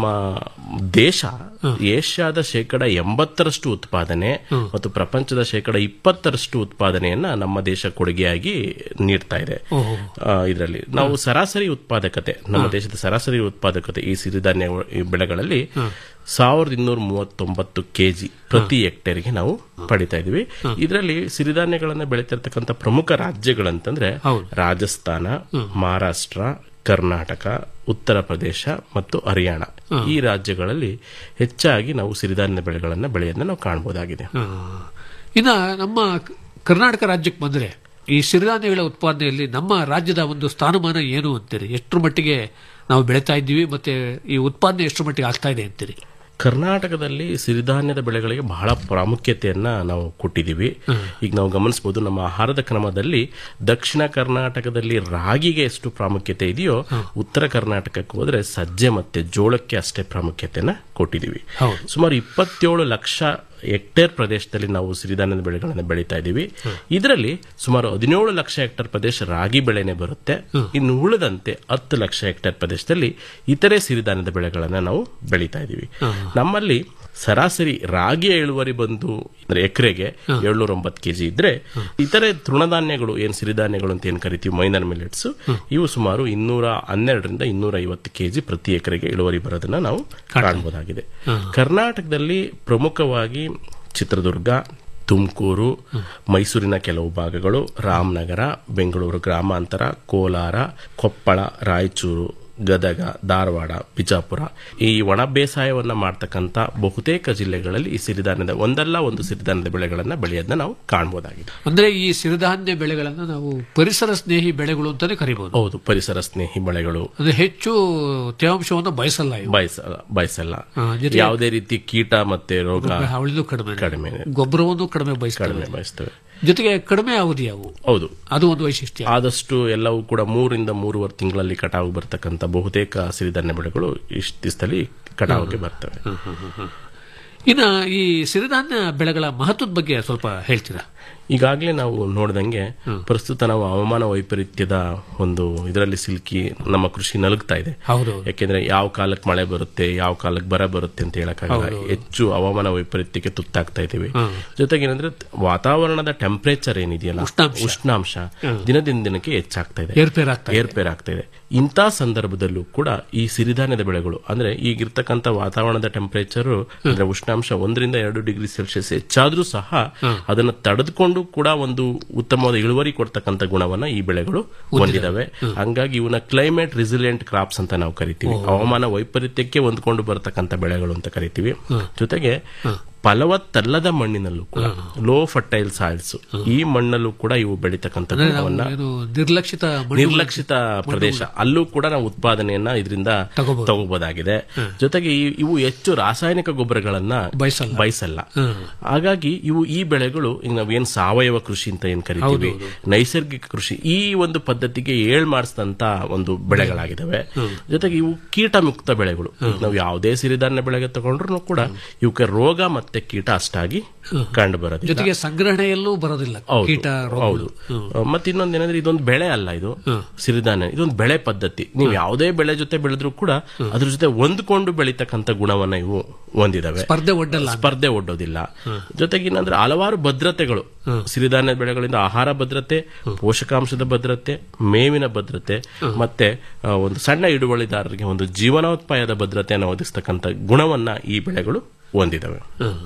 ದೇಶ ಏಷ್ಯಾದ ಶೇಕಡ ಎಂಬತ್ತರಷ್ಟು ಉತ್ಪಾದನೆ ಮತ್ತು ಪ್ರಪಂಚದ ಶೇಕಡ ಇಪ್ಪತ್ತರಷ್ಟು ಉತ್ಪಾದನೆಯನ್ನ ನಮ್ಮ ದೇಶ ಕೊಡುಗೆಯಾಗಿ ನೀಡ್ತಾ ಇದೆ ಇದರಲ್ಲಿ ನಾವು ಸರಾಸರಿ ಉತ್ಪಾದಕತೆ ನಮ್ಮ ದೇಶದ ಸರಾಸರಿ ಉತ್ಪಾದಕತೆ ಈ ಸಿರಿಧಾನ್ಯ ಈ ಬೆಳೆಗಳಲ್ಲಿ ಸಾವಿರದ ಇನ್ನೂರ ಮೂವತ್ತೊಂಬತ್ತು ಕೆಜಿ ಪ್ರತಿ ಹೆಕ್ಟೇರ್ಗೆ ನಾವು ಪಡಿತಾ ಇದೀವಿ ಇದರಲ್ಲಿ ಸಿರಿಧಾನ್ಯಗಳನ್ನ ಬೆಳೀತಿರ್ತಕ್ಕಂಥ ಪ್ರಮುಖ ರಾಜ್ಯಗಳಂತಂದ್ರೆ ರಾಜಸ್ಥಾನ ಮಹಾರಾಷ್ಟ್ರ ಕರ್ನಾಟಕ ಉತ್ತರ ಪ್ರದೇಶ ಮತ್ತು ಹರಿಯಾಣ ಈ ರಾಜ್ಯಗಳಲ್ಲಿ ಹೆಚ್ಚಾಗಿ ನಾವು ಸಿರಿಧಾನ್ಯ ಬೆಳೆಗಳನ್ನ ಬೆಳೆಯೋದನ್ನ ನಾವು ಕಾಣಬಹುದಾಗಿದೆ ಇನ್ನ ನಮ್ಮ ಕ- ಕರ್ನಾಟಕ ರಾಜ್ಯಕ್ಕೆ ಬಂದ್ರೆ ಈ ಸಿರಿಧಾನ್ಯಗಳ ಉತ್ಪಾದನೆಯಲ್ಲಿ ನಮ್ಮ ರಾಜ್ಯದ ಒಂದು ಸ್ಥಾನಮಾನ ಏನು ಅಂತೀರಿ ಎಷ್ಟರ ಮಟ್ಟಿಗೆ ನಾವು ಬೆಳೀತಾ ಇದ್ದೀವಿ ಮತ್ತೆ ಈ ಉತ್ಪಾದನೆ ಎಷ್ಟರ ಮಟ್ಟಿಗೆ ಆಗ್ತಾ ಇದೆ ಅಂತೀರಿ ಕರ್ನಾಟಕದಲ್ಲಿ ಸಿರಿಧಾನ್ಯದ ಬೆಳೆಗಳಿಗೆ ಬಹಳ ಪ್ರಾಮುಖ್ಯತೆಯನ್ನ ನಾವು ಕೊಟ್ಟಿದ್ದೀವಿ ಈಗ ನಾವು ಗಮನಿಸಬಹುದು ನಮ್ಮ ಆಹಾರದ ಕ್ರಮದಲ್ಲಿ ದಕ್ಷಿಣ ಕರ್ನಾಟಕದಲ್ಲಿ ರಾಗಿಗೆ ಎಷ್ಟು ಪ್ರಾಮುಖ್ಯತೆ ಇದೆಯೋ ಉತ್ತರ ಕರ್ನಾಟಕಕ್ಕೆ ಹೋದ್ರೆ ಸಜ್ಜೆ ಮತ್ತೆ ಜೋಳಕ್ಕೆ ಅಷ್ಟೇ ಪ್ರಾಮುಖ್ಯತೆಯನ್ನ ಕೊಟ್ಟಿದ್ದೀವಿ ಸುಮಾರು ಇಪ್ಪತ್ತೇಳು ಲಕ್ಷ ಹೆಕ್ಟೇರ್ ಪ್ರದೇಶದಲ್ಲಿ ನಾವು ಸಿರಿಧಾನ್ಯದ ಬೆಳೆಗಳನ್ನು ಬೆಳೀತಾ ಇದ್ದೀವಿ ಇದರಲ್ಲಿ ಸುಮಾರು ಹದಿನೇಳು ಲಕ್ಷ ಹೆಕ್ಟೇರ್ ಪ್ರದೇಶ ರಾಗಿ ಬೆಳೆನೆ ಬರುತ್ತೆ ಇನ್ನು ಉಳಿದಂತೆ ಹತ್ತು ಲಕ್ಷ ಹೆಕ್ಟೇರ್ ಪ್ರದೇಶದಲ್ಲಿ ಇತರೆ ಸಿರಿಧಾನ್ಯದ ಬೆಳೆಗಳನ್ನ ನಾವು ಬೆಳೀತಾ ಇದ್ದೀವಿ ನಮ್ಮಲ್ಲಿ ಸರಾಸರಿ ರಾಗಿಯ ಇಳುವರಿ ಬಂದು ಅಂದ್ರೆ ಎಕರೆಗೆ ಏಳ್ನೂರ ಒಂಬತ್ತು ಕೆಜಿ ಇದ್ರೆ ಇತರೆ ತೃಣಧಾನ್ಯಗಳು ಏನ್ ಸಿರಿಧಾನ್ಯಗಳು ಅಂತ ಏನ್ ಕರಿತೀವಿ ಮೈನರ್ ಮಿಲೆಟ್ಸ್ ಇವು ಸುಮಾರು ಇನ್ನೂರ ಹನ್ನೆರಡರಿಂದ ಇನ್ನೂರ ಐವತ್ತು ಕೆಜಿ ಪ್ರತಿ ಎಕರೆಗೆ ಇಳುವರಿ ಬರೋದನ್ನ ನಾವು ಕಾಣಬಹುದಾಗಿದೆ ಕರ್ನಾಟಕದಲ್ಲಿ ಪ್ರಮುಖವಾಗಿ ಚಿತ್ರದುರ್ಗ ತುಮಕೂರು ಮೈಸೂರಿನ ಕೆಲವು ಭಾಗಗಳು ರಾಮನಗರ ಬೆಂಗಳೂರು ಗ್ರಾಮಾಂತರ ಕೋಲಾರ ಕೊಪ್ಪಳ ರಾಯಚೂರು ಗದಗ ಧಾರವಾಡ ಬಿಜಾಪುರ ಈ ಒಣ ಬೇಸಾಯವನ್ನ ಮಾಡ್ತಕ್ಕಂಥ ಬಹುತೇಕ ಜಿಲ್ಲೆಗಳಲ್ಲಿ ಈ ಸಿರಿಧಾನ್ಯದ ಒಂದಲ್ಲ ಒಂದು ಸಿರಿಧಾನ್ಯದ ಬೆಳೆಗಳನ್ನ ಬೆಳೆಯೋದನ್ನ ನಾವು ಕಾಣಬಹುದಾಗಿದೆ ಅಂದ್ರೆ ಈ ಸಿರಿಧಾನ್ಯ ಬೆಳೆಗಳನ್ನ ನಾವು ಪರಿಸರ ಸ್ನೇಹಿ ಬೆಳೆಗಳು ಅಂತಾನೆ ಕರಿಬಹುದು ಹೌದು ಪರಿಸರ ಸ್ನೇಹಿ ಬೆಳೆಗಳು ಅಂದ್ರೆ ಹೆಚ್ಚು ತೇವಾಂಶವನ್ನು ಬಯಸಲ್ಲ ಇವು ಬಯಸಲ್ಲ ಬಯಸಲ್ಲ ಹಾ, ಜೊತೆಗೆ- ಯಾವುದೇ ರೀತಿ ಕೀಟ ಮತ್ತೆ ರೋಗ ಅವಳಿದು ಕಡಿಮೆ ಕಡಿಮೆ ಗೊಬ್ಬರವನ್ನು ಕಡಿಮೆ ಬಯಸ್ತವೆ ಕಡಿಮೆ ಬಯಸ್ತವೆ ಜೊತೆಗೆ ಕಡಿಮೆ ಅವಧಿ ಅವು ಹೌದು ಅದು ಒಂದು ವೈಶಿಷ್ಟ್ಯ ಆದಷ್ಟು ಎಲ್ಲವೂ ಕೂಡ ಮೂರಿಂದ ಮೂರುವರೆ ತಿಂಗಳಲ್ಲಿ ಕಟಾವು ಬರ್ತಕ್ಕಂಥ ಬಹುತೇಕ ಸಿರಿಧಾನ್ಯ ಬೆಳೆಗಳು ಇಷ್ಟು ದಿವಸದಲ್ಲಿ ಕಟಾವಿಗೆ ಬರ್ತವೆ ಇನ್ನ ಈ ಸಿರಿಧಾನ್ಯ ಬೆಳೆಗಳ ಮಹತ್ವದ ಬಗ್ಗೆ ಸ್ವಲ್ಪ ಹೇಳ್ತೀರಾ ಈಗಾಗಲೇ ನಾವು ನೋಡ್ದಂಗೆ ಪ್ರಸ್ತುತ ನಾವು ಹವಾಮಾನ ವೈಪರೀತ್ಯದ ಒಂದು ಇದರಲ್ಲಿ ಸಿಲುಕಿ ನಮ್ಮ ಕೃಷಿ ನಲುಗ್ತಾ ಇದೆ ಹೌದು ಯಾಕೆಂದ್ರೆ ಯಾವ ಕಾಲಕ್ಕೆ ಮಳೆ ಬರುತ್ತೆ ಯಾವ ಕಾಲಕ್ಕೆ ಬರ ಬರುತ್ತೆ ಅಂತ ಹೇಳಕ್ಕಾಗಲ್ಲ ಹೌದು. ಹೆಚ್ಚು ಹವಾಮಾನ ವೈಪರೀತ್ಯಕ್ಕೆ ತುತ್ತಾಗ್ತಾ ಇದ್ದೀವಿ ಹ್ಮ್. ಜೊತೆಗೆ ಏನಂದ್ರೆ ವಾತಾವರಣದ ಟೆಂಪರೇಚರ್ ಏನಿದೆಯಲ್ಲ ಉಷ್ಣಾಂಶ. ಉಷ್ಣಾಂಶ ಹ್ಮ್. ದಿನದಿಂದ ದಿನಕ್ಕೆ ಹೆಚ್ಚಾಗ್ತಾ ಇದೆ ಏರ್ಪೇರ್ ಆಗ್ತಾ ಇದೆ. ಏರ್ಪೇರ್ ಆಗ್ತಾ ಇದೆ ಇಂಥ ಸಂದರ್ಭದಲ್ಲೂ ಕೂಡ ಈ ಸಿರಿಧಾನ್ಯದ ಬೆಳೆಗಳು ಅಂದ್ರೆ ಈಗಿರ್ತಕ್ಕಂಥ ವಾತಾವರಣದ ಟೆಂಪರೇಚರ್ ಅಂದ್ರೆ ಉಷ್ಣಾಂಶ ಒಂದರಿಂದ ಎರಡು ಡಿಗ್ರಿ ಸೆಲ್ಸಿಯಸ್ ಹೆಚ್ಚಾದ್ರೂ ಸಹ ಅದನ್ನ ತಡೆದುಕೊಂಡು ಕೂಡ ಒಂದು ಉತ್ತಮವಾದ ಇಳುವರಿ ಕೊಡ್ತಕ್ಕಂಥ ಗುಣವನ್ನ ಈ ಬೆಳೆಗಳು ಹೊಂದಿದಾವೆ ಹಂಗಾಗಿ ಇವನ್ನ ಕ್ಲೈಮೇಟ್ ರಿಸಿಲಿಯಂಟ್ ಕ್ರಾಪ್ಸ್ ಅಂತ ನಾವು ಕರಿತೀವಿ ಹವಾಮಾನ ವೈಪರೀತ್ಯಕ್ಕೆ ಹೊಂದ್ಕೊಂಡು ಬರತಕ್ಕಂಥ ಬೆಳೆಗಳು ಅಂತ ಕರಿತೀವಿ ಜೊತೆಗೆ ಫಲವತ್ತಲ್ಲದ ಮಣ್ಣಿನಲ್ಲೂ ಕೂಡ ಲೋ ಫರ್ಟೈಲ್ ಸಾಯಿಲ್ಸ್ ಈ ಮಣ್ಣಲ್ಲೂ ಕೂಡ ಇವು ಬೆಳೀತಕ್ಕಂಥ ಅಂದ್ರೆ ನಾವು ಗುಣವನ್ನ ಏನು ನಿರ್ಲಕ್ಷಿತ ಮಣ್ಣು- ನಿರ್ಲಕ್ಷಿತ ಪ್ರದೇಶ ಅಲ್ಲೂ ಕೂಡ ನಾವು ಉತ್ಪಾದನೆಯನ್ನ ಇದರಿಂದ ತಗೋಬಹುದಾಗಿದೆ ಜೊತೆಗೆ ಈ- ಇವು ಹೆಚ್ಚು ರಾಸಾಯನಿಕ ಗೊಬ್ಬರಗಳನ್ನ ಬಯಸಲ್ಲ ಬಯಸಲ್ಲ ಹಾಗಾಗಿ ಇವು ಈ ಬೆಳೆಗಳು ಈಗ ನಾವೇನ್ ಸಾವಯವ ಕೃಷಿ ಅಂತ ಏನ್ ಕರಿತೀವಿ ನೈಸರ್ಗಿಕ ಕೃಷಿ ಈ ಒಂದು ಪದ್ಧತಿಗೆ ಏಳ್ ಮಾಡಿಸಿದಂತ ಒಂದು ಬೆಳೆಗಳಾಗಿದ್ದಾವೆ ಜೊತೆಗೆ ಇವು ಕೀಟ ಮುಕ್ತ ಬೆಳೆಗಳು ಈಗ ನಾವು ಯಾವುದೇ ಸಿರಿಧಾನ್ಯ ಬೆಳೆಗೆ ತಗೊಂಡ್ರು ಕೂಡ ಇವಕ್ಕೆ ರೋಗ ಮತ್ತೆ ಮತ್ತೆ ಕೀಟ ಅಷ್ಟಾಗಿ ಕಂಡು ಬರೋದಿಲ್ಲ ಜೊತೆಗೆ ಸಂಗ್ರಹಣೆಯಲ್ಲೂ ಬರೋದಿಲ್ಲ ಹೌದು, ಕೀಟ ಹೌದು ಮತ್ತೆ ಇನ್ನೊಂದು ಏನಂದ್ರೆ ಇದೊಂದು ಬೆಳೆ ಅಲ್ಲ ಇದು ಸಿರಿಧಾನ್ಯ ಇದೊಂದು ಬೆಳೆ ಪದ್ಧತಿ ನೀವು ಯಾವುದೇ ಬೆಳೆ ಜೊತೆ ಬೆಳೆದ್ರೂ ಕೂಡ ಅದ್ರ ಜೊತೆ ಹೊಂದ್ಕೊಂಡು ಬೆಳೀತಕ್ಕಂಥ ಗುಣವನ್ನ ಇವು ಹೊಂದಿದಾವೆ ಸ್ಪರ್ಧೆ ಒಡ್ಡಲ್ಲ ಸ್ಪರ್ಧೆ ಒಡ್ಡೋದಿಲ್ಲ ಜೊತೆಗೆ ಏನಂದ್ರೆ ಹಲವಾರು ಭದ್ರತೆಗಳು ಸಿರಿಧಾನ್ಯ ಬೆಳೆಗಳಿಂದ ಆಹಾರ ಭದ್ರತೆ ಪೋಷಕಾಂಶದ ಭದ್ರತೆ ಮೇವಿನ ಭದ್ರತೆ ಮತ್ತೆ ಆ, ಒಂದು ಸಣ್ಣ ಹಿಡುವಳಿದಾರರಿಗೆ ಒಂದು ಜೀವನೋತ್ಪಾಯದ ಭದ್ರತೆಯನ್ನು ಒದಗಿಸ್ತಕ್ಕಂಥ ಗುಣವನ್ನ ಈ ಬೆಳೆಗಳು ಹೊಂದಿದಾವೆ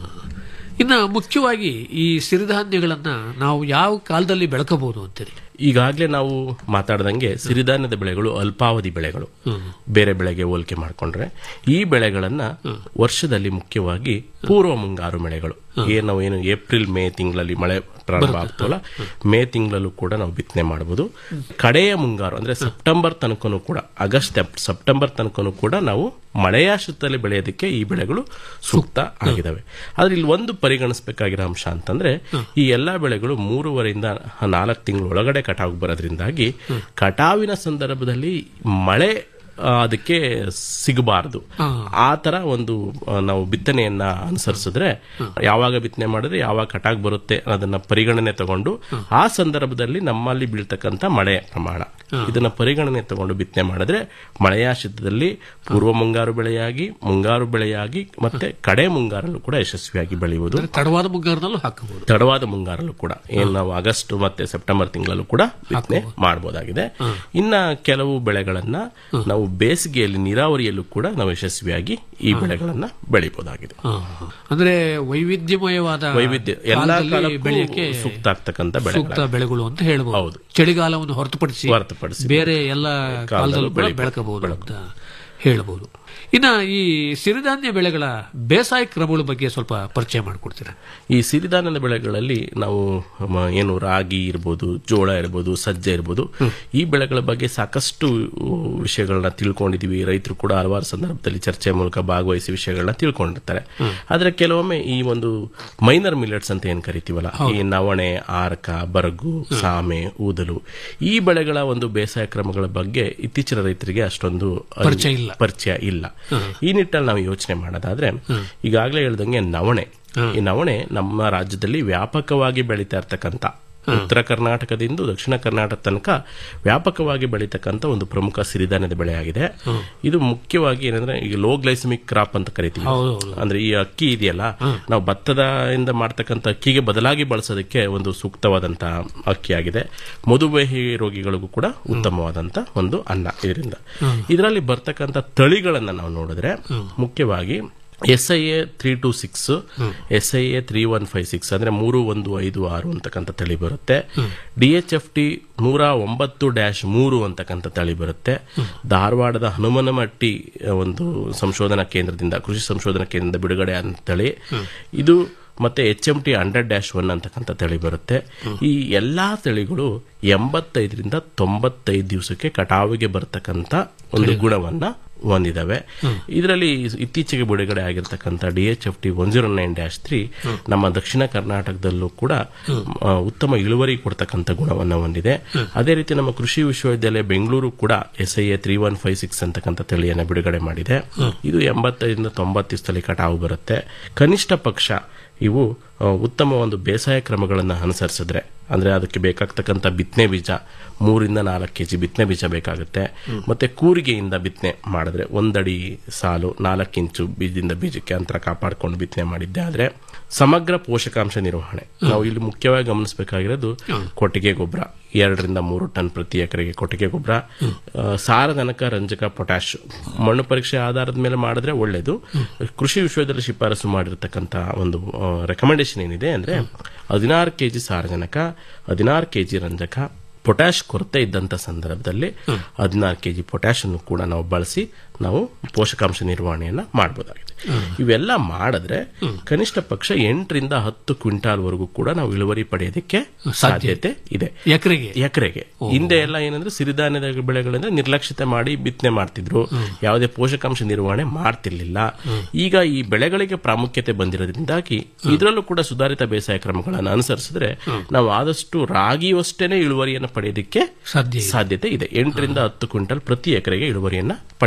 ಇನ್ನ ಮುಖ್ಯವಾಗಿ ಈ ಸಿರಿಧಾನ್ಯಗಳನ್ನ ನಾವು ಯಾವ ಕಾಲದಲ್ಲಿ ಬೆಳಕಬಹುದು ಅಂತೀರಿ ಈಗಾಗಲೇ ನಾವು ಮಾತಾಡ್ದಂಗೆ ಸಿರಿಧಾನ್ಯದ ಬೆಳೆಗಳು ಅಲ್ಪಾವಧಿ ಬೆಳೆಗಳು ಬೇರೆ ಬೆಳೆಗೆ ಹೋಲಿಕೆ ಮಾಡಿಕೊಂಡ್ರೆ ಈ ಬೆಳೆಗಳನ್ನ ವರ್ಷದಲ್ಲಿ ಮುಖ್ಯವಾಗಿ ಪೂರ್ವ ಮುಂಗಾರು ಬೆಳೆಗಳು ಏನ್ ನಾವು ಏನು ಏಪ್ರಿಲ್ ಮೇ ತಿಂಗಳಲ್ಲಿ ಮಳೆ ಪ್ರಾರಂಭ ಆಗ್ತವಲ್ಲ ಮೇ ತಿಂಗಳಲ್ಲೂ ಕೂಡ ನಾವು ಬಿತ್ತನೆ ಮಾಡಬಹುದು ಕಡೆಯ ಮುಂಗಾರು ಅಂದ್ರೆ ಸೆಪ್ಟೆಂಬರ್ ತನಕನೂ ಕೂಡ ಆಗಸ್ಟ್ ಸೆಪ್- ಸೆಪ್ಟೆಂಬರ್ ತನಕನೂ ಕೂಡ ನಾವು ಮಳೆಯಾಶ್ರಿತದಲ್ಲಿ ಬೆಳೆಯೋದಕ್ಕೆ ಈ ಬೆಳೆಗಳು ಸೂಕ್ತ ಆಗಿದಾವೆ ಆದ್ರೆ ಇಲ್ಲಿ ಒಂದು ಪರಿಗಣಿಸಬೇಕಾಗಿರೋ ಅಂಶ ಅಂತಂದ್ರೆ ಈ ಎಲ್ಲಾ ಬೆಳೆಗಳು ಮೂರುವರೆಯಿಂದ ನಾಲ್ಕು ತಿಂಗಳ ಒಳಗಡೆ ಕಟಾವು ಬರೋದ್ರಿಂದಾಗಿ ಕಟಾವಿನ ಸಂದರ್ಭದಲ್ಲಿ ಮಳೆ ಆ, ಅದಕ್ಕೆ ಸಿಗಬಾರದು ಆ ತರ ಒಂದು ಆ, ನಾವು ಬಿತ್ತನೆಯನ್ನ ಅನುಸರಿಸಿದ್ರೆ ಯಾವಾಗ ಬಿತ್ತನೆ ಮಾಡಿದ್ರೆ ಯಾವಾಗ ಕಟಾಕ್ ಬರುತ್ತೆ ಅನ್ನೋದನ್ನ ಪರಿಗಣನೆ ತಗೊಂಡು ಆ ಸಂದರ್ಭದಲ್ಲಿ ನಮ್ಮಲ್ಲಿ ಬೀಳ್ತಕ್ಕಂಥ ಮಳೆ ಪ್ರಮಾಣ ಇದನ್ನ ಪರಿಗಣನೆ ತಗೊಂಡು ಬಿತ್ತನೆ ಮಾಡಿದ್ರೆ ಮಳೆಯಾಶ್ರಿತದಲ್ಲಿ ಪೂರ್ವ ಮುಂಗಾರು ಬೆಳೆಯಾಗಿ ಮುಂಗಾರು ಬೆಳೆಯಾಗಿ ಮತ್ತೆ ಕಡೆ ಮುಂಗಾರಲ್ಲೂ ಕೂಡ ಯಶಸ್ವಿಯಾಗಿ ಬೆಳೆಯುವುದು ತಡವಾದ ಮುಂಗಾರಿನಲ್ಲೂ ಹಾಕಬಹುದು ತಡವಾದ ಮುಂಗಾರಲ್ಲೂ ಕೂಡ ಏನ್ ನಾವು ಆಗಸ್ಟ್ ಮತ್ತೆ ಸೆಪ್ಟೆಂಬರ್ ತಿಂಗಳಲ್ಲೂ ಕೂಡ ಬಿತ್ತನೆ ಮಾಡಬಹುದಾಗಿದೆ ಇನ್ನ ಕೆಲವು ಬೆಳೆಗಳನ್ನ ನಾವು ಬೇಸಿಗೆಯಲ್ಲಿ ನೀರಾವರಿಯಲ್ಲೂ ಕೂಡ ನಾವು ಯಶಸ್ವಿಯಾಗಿ ಈ ಬೆಳೆಗಳನ್ನ ಬೆಳಿಬಹುದಾಗಿದೆ ಅಂದ್ರೆ ವೈವಿಧ್ಯಮಯವಾದ ವೈವಿಧ್ಯ ಎಲ್ಲಾ ಕಾಲದಲ್ಲಿ ಕಾಲಕ್ಕೂ ಬೆಳೆಯಕ್ಕೆ ಸೂಕ್ತ ಆಗ್ತಕ್ಕಂಥ ಸೂಕ್ತ ಬೆಳೆಗಳು ಬೆಳೆಗಳು ಅಂತ ಹೇಳ್ಬಹುದು ಚಳಿಗಾಲವನ್ನು ಹೊರತುಪಡಿಸಿ ಹೊರತುಪಡಿಸಿ ಬೇರೆ ಎಲ್ಲ ಕಾಲದಲ್ಲೂ ಕೂಡ ಬೆಳಕಬಹುದು ಅಂತ ಹೇಳಬಹುದು ಇನ್ನ ಈ ಸಿರಿಧಾನ್ಯ ಬೆಳೆಗಳ ಬೇಸಾಯ ಕ್ರಮಗಳ ಬಗ್ಗೆ ಸ್ವಲ್ಪ ಪರಿಚಯ ಮಾಡಿಕೊಡ್ತೀರಾ ಈ ಸಿರಿಧಾನ್ಯದ ಬೆಳೆಗಳಲ್ಲಿ ನಾವು ಮ, ಏನು ರಾಗಿ ಇರ್ಬೋದು ಜೋಳ ಇರ್ಬೋದು ಸಜ್ಜೆ ಇರ್ಬೋದು ಈ ಬೆಳೆಗಳ ಬಗ್ಗೆ ಸಾಕಷ್ಟು ವಿಷಯಗಳನ್ನ ತಿಳ್ಕೊಂಡಿದೀವಿ ರೈತರು ಕೂಡ ಹಲವಾರು ಸಂದರ್ಭದಲ್ಲಿ ಚರ್ಚೆ ಮೂಲಕ ಭಾಗವಹಿಸಿ ವಿಷಯಗಳನ್ನ ತಿಳ್ಕೊಂಡಿರ್ತಾರೆ ಆದ್ರೆ ಕೆಲವೊಮ್ಮೆ ಈ ಒಂದು ಮೈನರ್ ಮಿಲೆಟ್ಸ್ ಅಂತ ಏನ್ ಕರಿತೀವಲ್ಲ ಈ ನವಣೆ ಆರ್ಕ ಬರಗು ಸಾಮೆ ಊದಲು ಈ ಬೆಳೆಗಳ ಒಂದು ಬೇಸಾಯ ಕ್ರಮಗಳ ಬಗ್ಗೆ ಇತ್ತೀಚಿನ ರೈತರಿಗೆ ಅಷ್ಟೊಂದು ಅರಿವು- ಪರಿಚಯ ಇಲ್ಲ. ಪರಿಚಯ ಇಲ್ಲ ಈ ನಿಟ್ಟಲ್ಲಿ ನಾವು ಯೋಚನೆ ಮಾಡೋದಾದ್ರೆ ಈಗಾಗಲೇ ಹೇಳ್ದಂಗೆ ನವಣೆ ಈ ನವಣೆ ನಮ್ಮ ರಾಜ್ಯದಲ್ಲಿ ವ್ಯಾಪಕವಾಗಿ ಬೆಳೀತಾ ಇರ್ತಕ್ಕಂಥ ಉತ್ತರ ಕರ್ನಾಟಕದಿಂದ ದಕ್ಷಿಣ ಕರ್ನಾಟಕ ತನಕ ವ್ಯಾಪಕವಾಗಿ ಬೆಳೀತಕ್ಕಂಥ ಒಂದು ಪ್ರಮುಖ ಸಿರಿಧಾನ್ಯದ ಬೆಳೆಯಾಗಿದೆ ಇದು ಮುಖ್ಯವಾಗಿ ಏನಂದ್ರೆ ಈಗ ಲೋ ಗ್ಲೈಸಮಿಕ್ ಕ್ರಾಪ್ ಅಂತ ಕರಿತೀವಿ ಹೌದು, ಅಂದ್ರೆ ಈ ಅಕ್ಕಿ ಇದೆಯಲ್ಲ ನಾವು ಭತ್ತದ ಇಂದ ಮಾಡ್ತಕ್ಕಂಥ ಅಕ್ಕಿಗೆ ಬದಲಾಗಿ ಬಳಸೋದಕ್ಕೆ ಒಂದು ಸೂಕ್ತವಾದಂತ ಅಕ್ಕಿಯಾಗಿದೆ ಮಧುಮೇಹಿ ರೋಗಿಗಳಿಗೂ ಕೂಡ ಉತ್ತಮವಾದಂತ ಒಂದು ಅನ್ನ ಇದರಿಂದ ಇದರಲ್ಲಿ ಬರ್ತಕ್ಕಂಥ ತಳಿಗಳನ್ನ ನಾವು ನೋಡಿದ್ರೆ ಮುಖ್ಯವಾಗಿ S I A three two six S I A three one five six ಅಂದ್ರೆ ಮೂರು ಒಂದು ಐದು ಆರು ಅಂತಕ್ಕಂಥ ತಳಿ ಬರುತ್ತೆ ಡಿ ಎಚ್ ಎಫ್ ಟಿ ನೂರ ಒಂಬತ್ತು ಡ್ಯಾಶ್ ಮೂರು ಅಂತಕ್ಕಂಥ ತಳಿ ಬರುತ್ತೆ ಧಾರವಾಡದ ಹನುಮನಮಟ್ಟಿ ಆ, ಒಂದು ಸಂಶೋಧನಾ ಕೇಂದ್ರದಿಂದ ಕೃಷಿ ಸಂಶೋಧನಾ ಕೇಂದ್ರದಿಂದ ಬಿಡುಗಡೆ ಆದ ತಳಿ ಇದು ಮತ್ತೆ H M T hundred dash one ಅಂತಕ್ಕಂಥ ತಳಿ ಬರುತ್ತೆ ಈ ಎಲ್ಲಾ ತಳಿಗಳು ಎಂಬತ್ತೈದರಿಂದ ತೊಂಬತ್ತೈದು ದಿವಸಕ್ಕೆ ಕಟಾವಿಗೆ ಬರ್ತಕ್ಕಂಥ ಒಂದು ಗುಣವನ್ನ ಹೊಂದಿದಾವೆ ಇದರಲ್ಲಿ ಇತ್ತೀಚೆಗೆ ಬಿಡುಗಡೆ ಆಗಿರ್ತಕ್ಕಂಥ D H F T one zero nine dash three ನಮ್ಮ ದಕ್ಷಿಣ ಕರ್ನಾಟಕದಲ್ಲೂ ಕೂಡ ಆ, ಉತ್ತಮ ಇಳುವರಿ ಕೊಡ್ತಕ್ಕಂಥ ಗುಣವನ್ನ ಹೊಂದಿದೆ ಅದೇ ರೀತಿ ನಮ್ಮ ಕೃಷಿ ವಿಶ್ವವಿದ್ಯಾಲಯ ಬೆಂಗಳೂರು ಕೂಡ S I A three one five six ಅಂತಕ್ಕಂಥ ತಳಿಯನ್ನ ಬಿಡುಗಡೆ ಮಾಡಿದೆ ಇದು ಎಂಬತ್ತೈದರಿಂದ ತೊಂಬತ್ತು ದಿವಸದಲ್ಲಿ ಕಟಾವು ಬರುತ್ತೆ ಕನಿಷ್ಠ ಪಕ್ಷ ಇವು ಆ, ಉತ್ತಮ ಒಂದು ಬೇಸಾಯ ಕ್ರಮಗಳನ್ನು ಅನುಸರಿಸಿದ್ರೆ ಅಂದ್ರೆ ಅದಕ್ಕೆ ಬೇಕಾಗ್ತಕ್ಕಂಥ ಬಿತ್ತನೆ ಬೀಜ ಮೂರಿಂದ ನಾಲ್ಕು ಕೆಜಿ ಬಿತ್ತನೆ ಬೀಜ ಬೇಕಾಗುತ್ತೆ ಮತ್ತೆ ಕೂರಿಗೆಯಿಂದ ಬಿತ್ತನೆ ಮಾಡಿದ್ರೆ ಒಂದಡಿ ಸಾಲು ನಾಲ್ಕು ಇಂಚು ಬೀಜದಿಂದ ಬೀಜಕ್ಕೆ ಅಂತರ ಕಾಪಾಡಿಕೊಂಡು ಬಿತ್ತನೆ ಮಾಡಿದ್ದೆ ಆದ್ರೆ ಸಮಗ್ರ ಪೋಷಕಾಂಶ ನಿರ್ವಹಣೆ ನಾವು ಇಲ್ಲಿ ಮುಖ್ಯವಾಗಿ ಗಮನಿಸಬೇಕಾಗಿರೋದು ಕೊಟ್ಟಿಗೆ ಗೊಬ್ಬರ ಎರಡರಿಂದ ಮೂರು ಟನ್ ಪ್ರತಿ ಎಕರೆಗೆ ಕೊಟ್ಟಿಗೆ ಗೊಬ್ಬರ ಆ, ಸಾರಜನಕ ರಂಜಕ ಪೊಟ್ಯಾಶ್ ಮಣ್ಣು ಪರೀಕ್ಷೆ ಆಧಾರದ ಮೇಲೆ ಮಾಡಿದ್ರೆ ಒಳ್ಳೇದು ಕೃಷಿ ವಿಶ್ವವಿದ್ಯಾಲಯ ಶಿಫಾರಸು ಮಾಡಿರ್ತಕ್ಕಂಥ ಒಂದು ರೆಕಮೆಂಡೇಶನ್ ಏನಿದೆ ಅಂದ್ರೆ ಹದಿನಾರು ಕೆಜಿ ಸಾರಜನಕ ಹದಿನಾರು ಕೆಜಿ ರಂಜಕ ಪೊಟ್ಯಾಶ್ ಕೊರತೆ ಇದ್ದಂತ ಸಂದರ್ಭದಲ್ಲಿ ಹದಿನಾರು ಕೆಜಿ ಪೊಟ್ಯಾಶ್ ಅನ್ನು ಕೂಡ ನಾವು ಬಳಸಿ ನಾವು ಪೋಷಕಾಂಶ ನಿರ್ವಹಣೆಯನ್ನ ಮಾಡಬಹುದಾಗಿದೆ ಇವೆಲ್ಲ ಮಾಡಿದ್ರೆ ಕನಿಷ್ಠ ಪಕ್ಷ ಎಂಟರಿಂದ ಹತ್ತು ಕ್ವಿಂಟಾಲ್ ವರೆಗೂ ಕೂಡ ನಾವು ಇಳುವರಿ ಪಡೆಯೋದಕ್ಕೆ ಸಾಧ್ಯತೆ ಇದೆ ಎಕರೆಗೆ ಎಕರೆಗೆ ಹಿಂದೆ ಎಲ್ಲ ಏನಂದ್ರೆ ಸಿರಿಧಾನ್ಯದ ಬೆಳೆಗಳಿಂದ ನಿರ್ಲಕ್ಷಿತ ಮಾಡಿ ಬಿತ್ತನೆ ಮಾಡ್ತಿದ್ರು ಯಾವುದೇ ಪೋಷಕಾಂಶ ನಿರ್ವಹಣೆ ಮಾಡ್ತಿರ್ಲಿಲ್ಲ ಈಗ ಈ ಬೆಳೆಗಳಿಗೆ ಪ್ರಾಮುಖ್ಯತೆ ಬಂದಿರೋದ್ರಿಂದಾಗಿ ಇದರಲ್ಲೂ ಕೂಡ ಸುಧಾರಿತ ಬೇಸಾಯ ಕ್ರಮಗಳನ್ನು ಅನುಸರಿಸಿದ್ರೆ ನಾವು ಆದಷ್ಟು ರಾಗಿಯಷ್ಟೇನೆ ಇಳುವರಿಯನ್ನು ಪಡೆಯೋದಕ್ಕೆ ಸಾಧ್ಯ ಸಾಧ್ಯತೆ ಇದೆ ಎಂಟರಿಂದ ಹತ್ತು ಕ್ವಿಂಟಲ್ ಪ್ರತಿ ಎಕರೆಗೆ ಇಳುವರಿಯನ್ನ ಪಡಿಬಹುದಾಗಿದೆ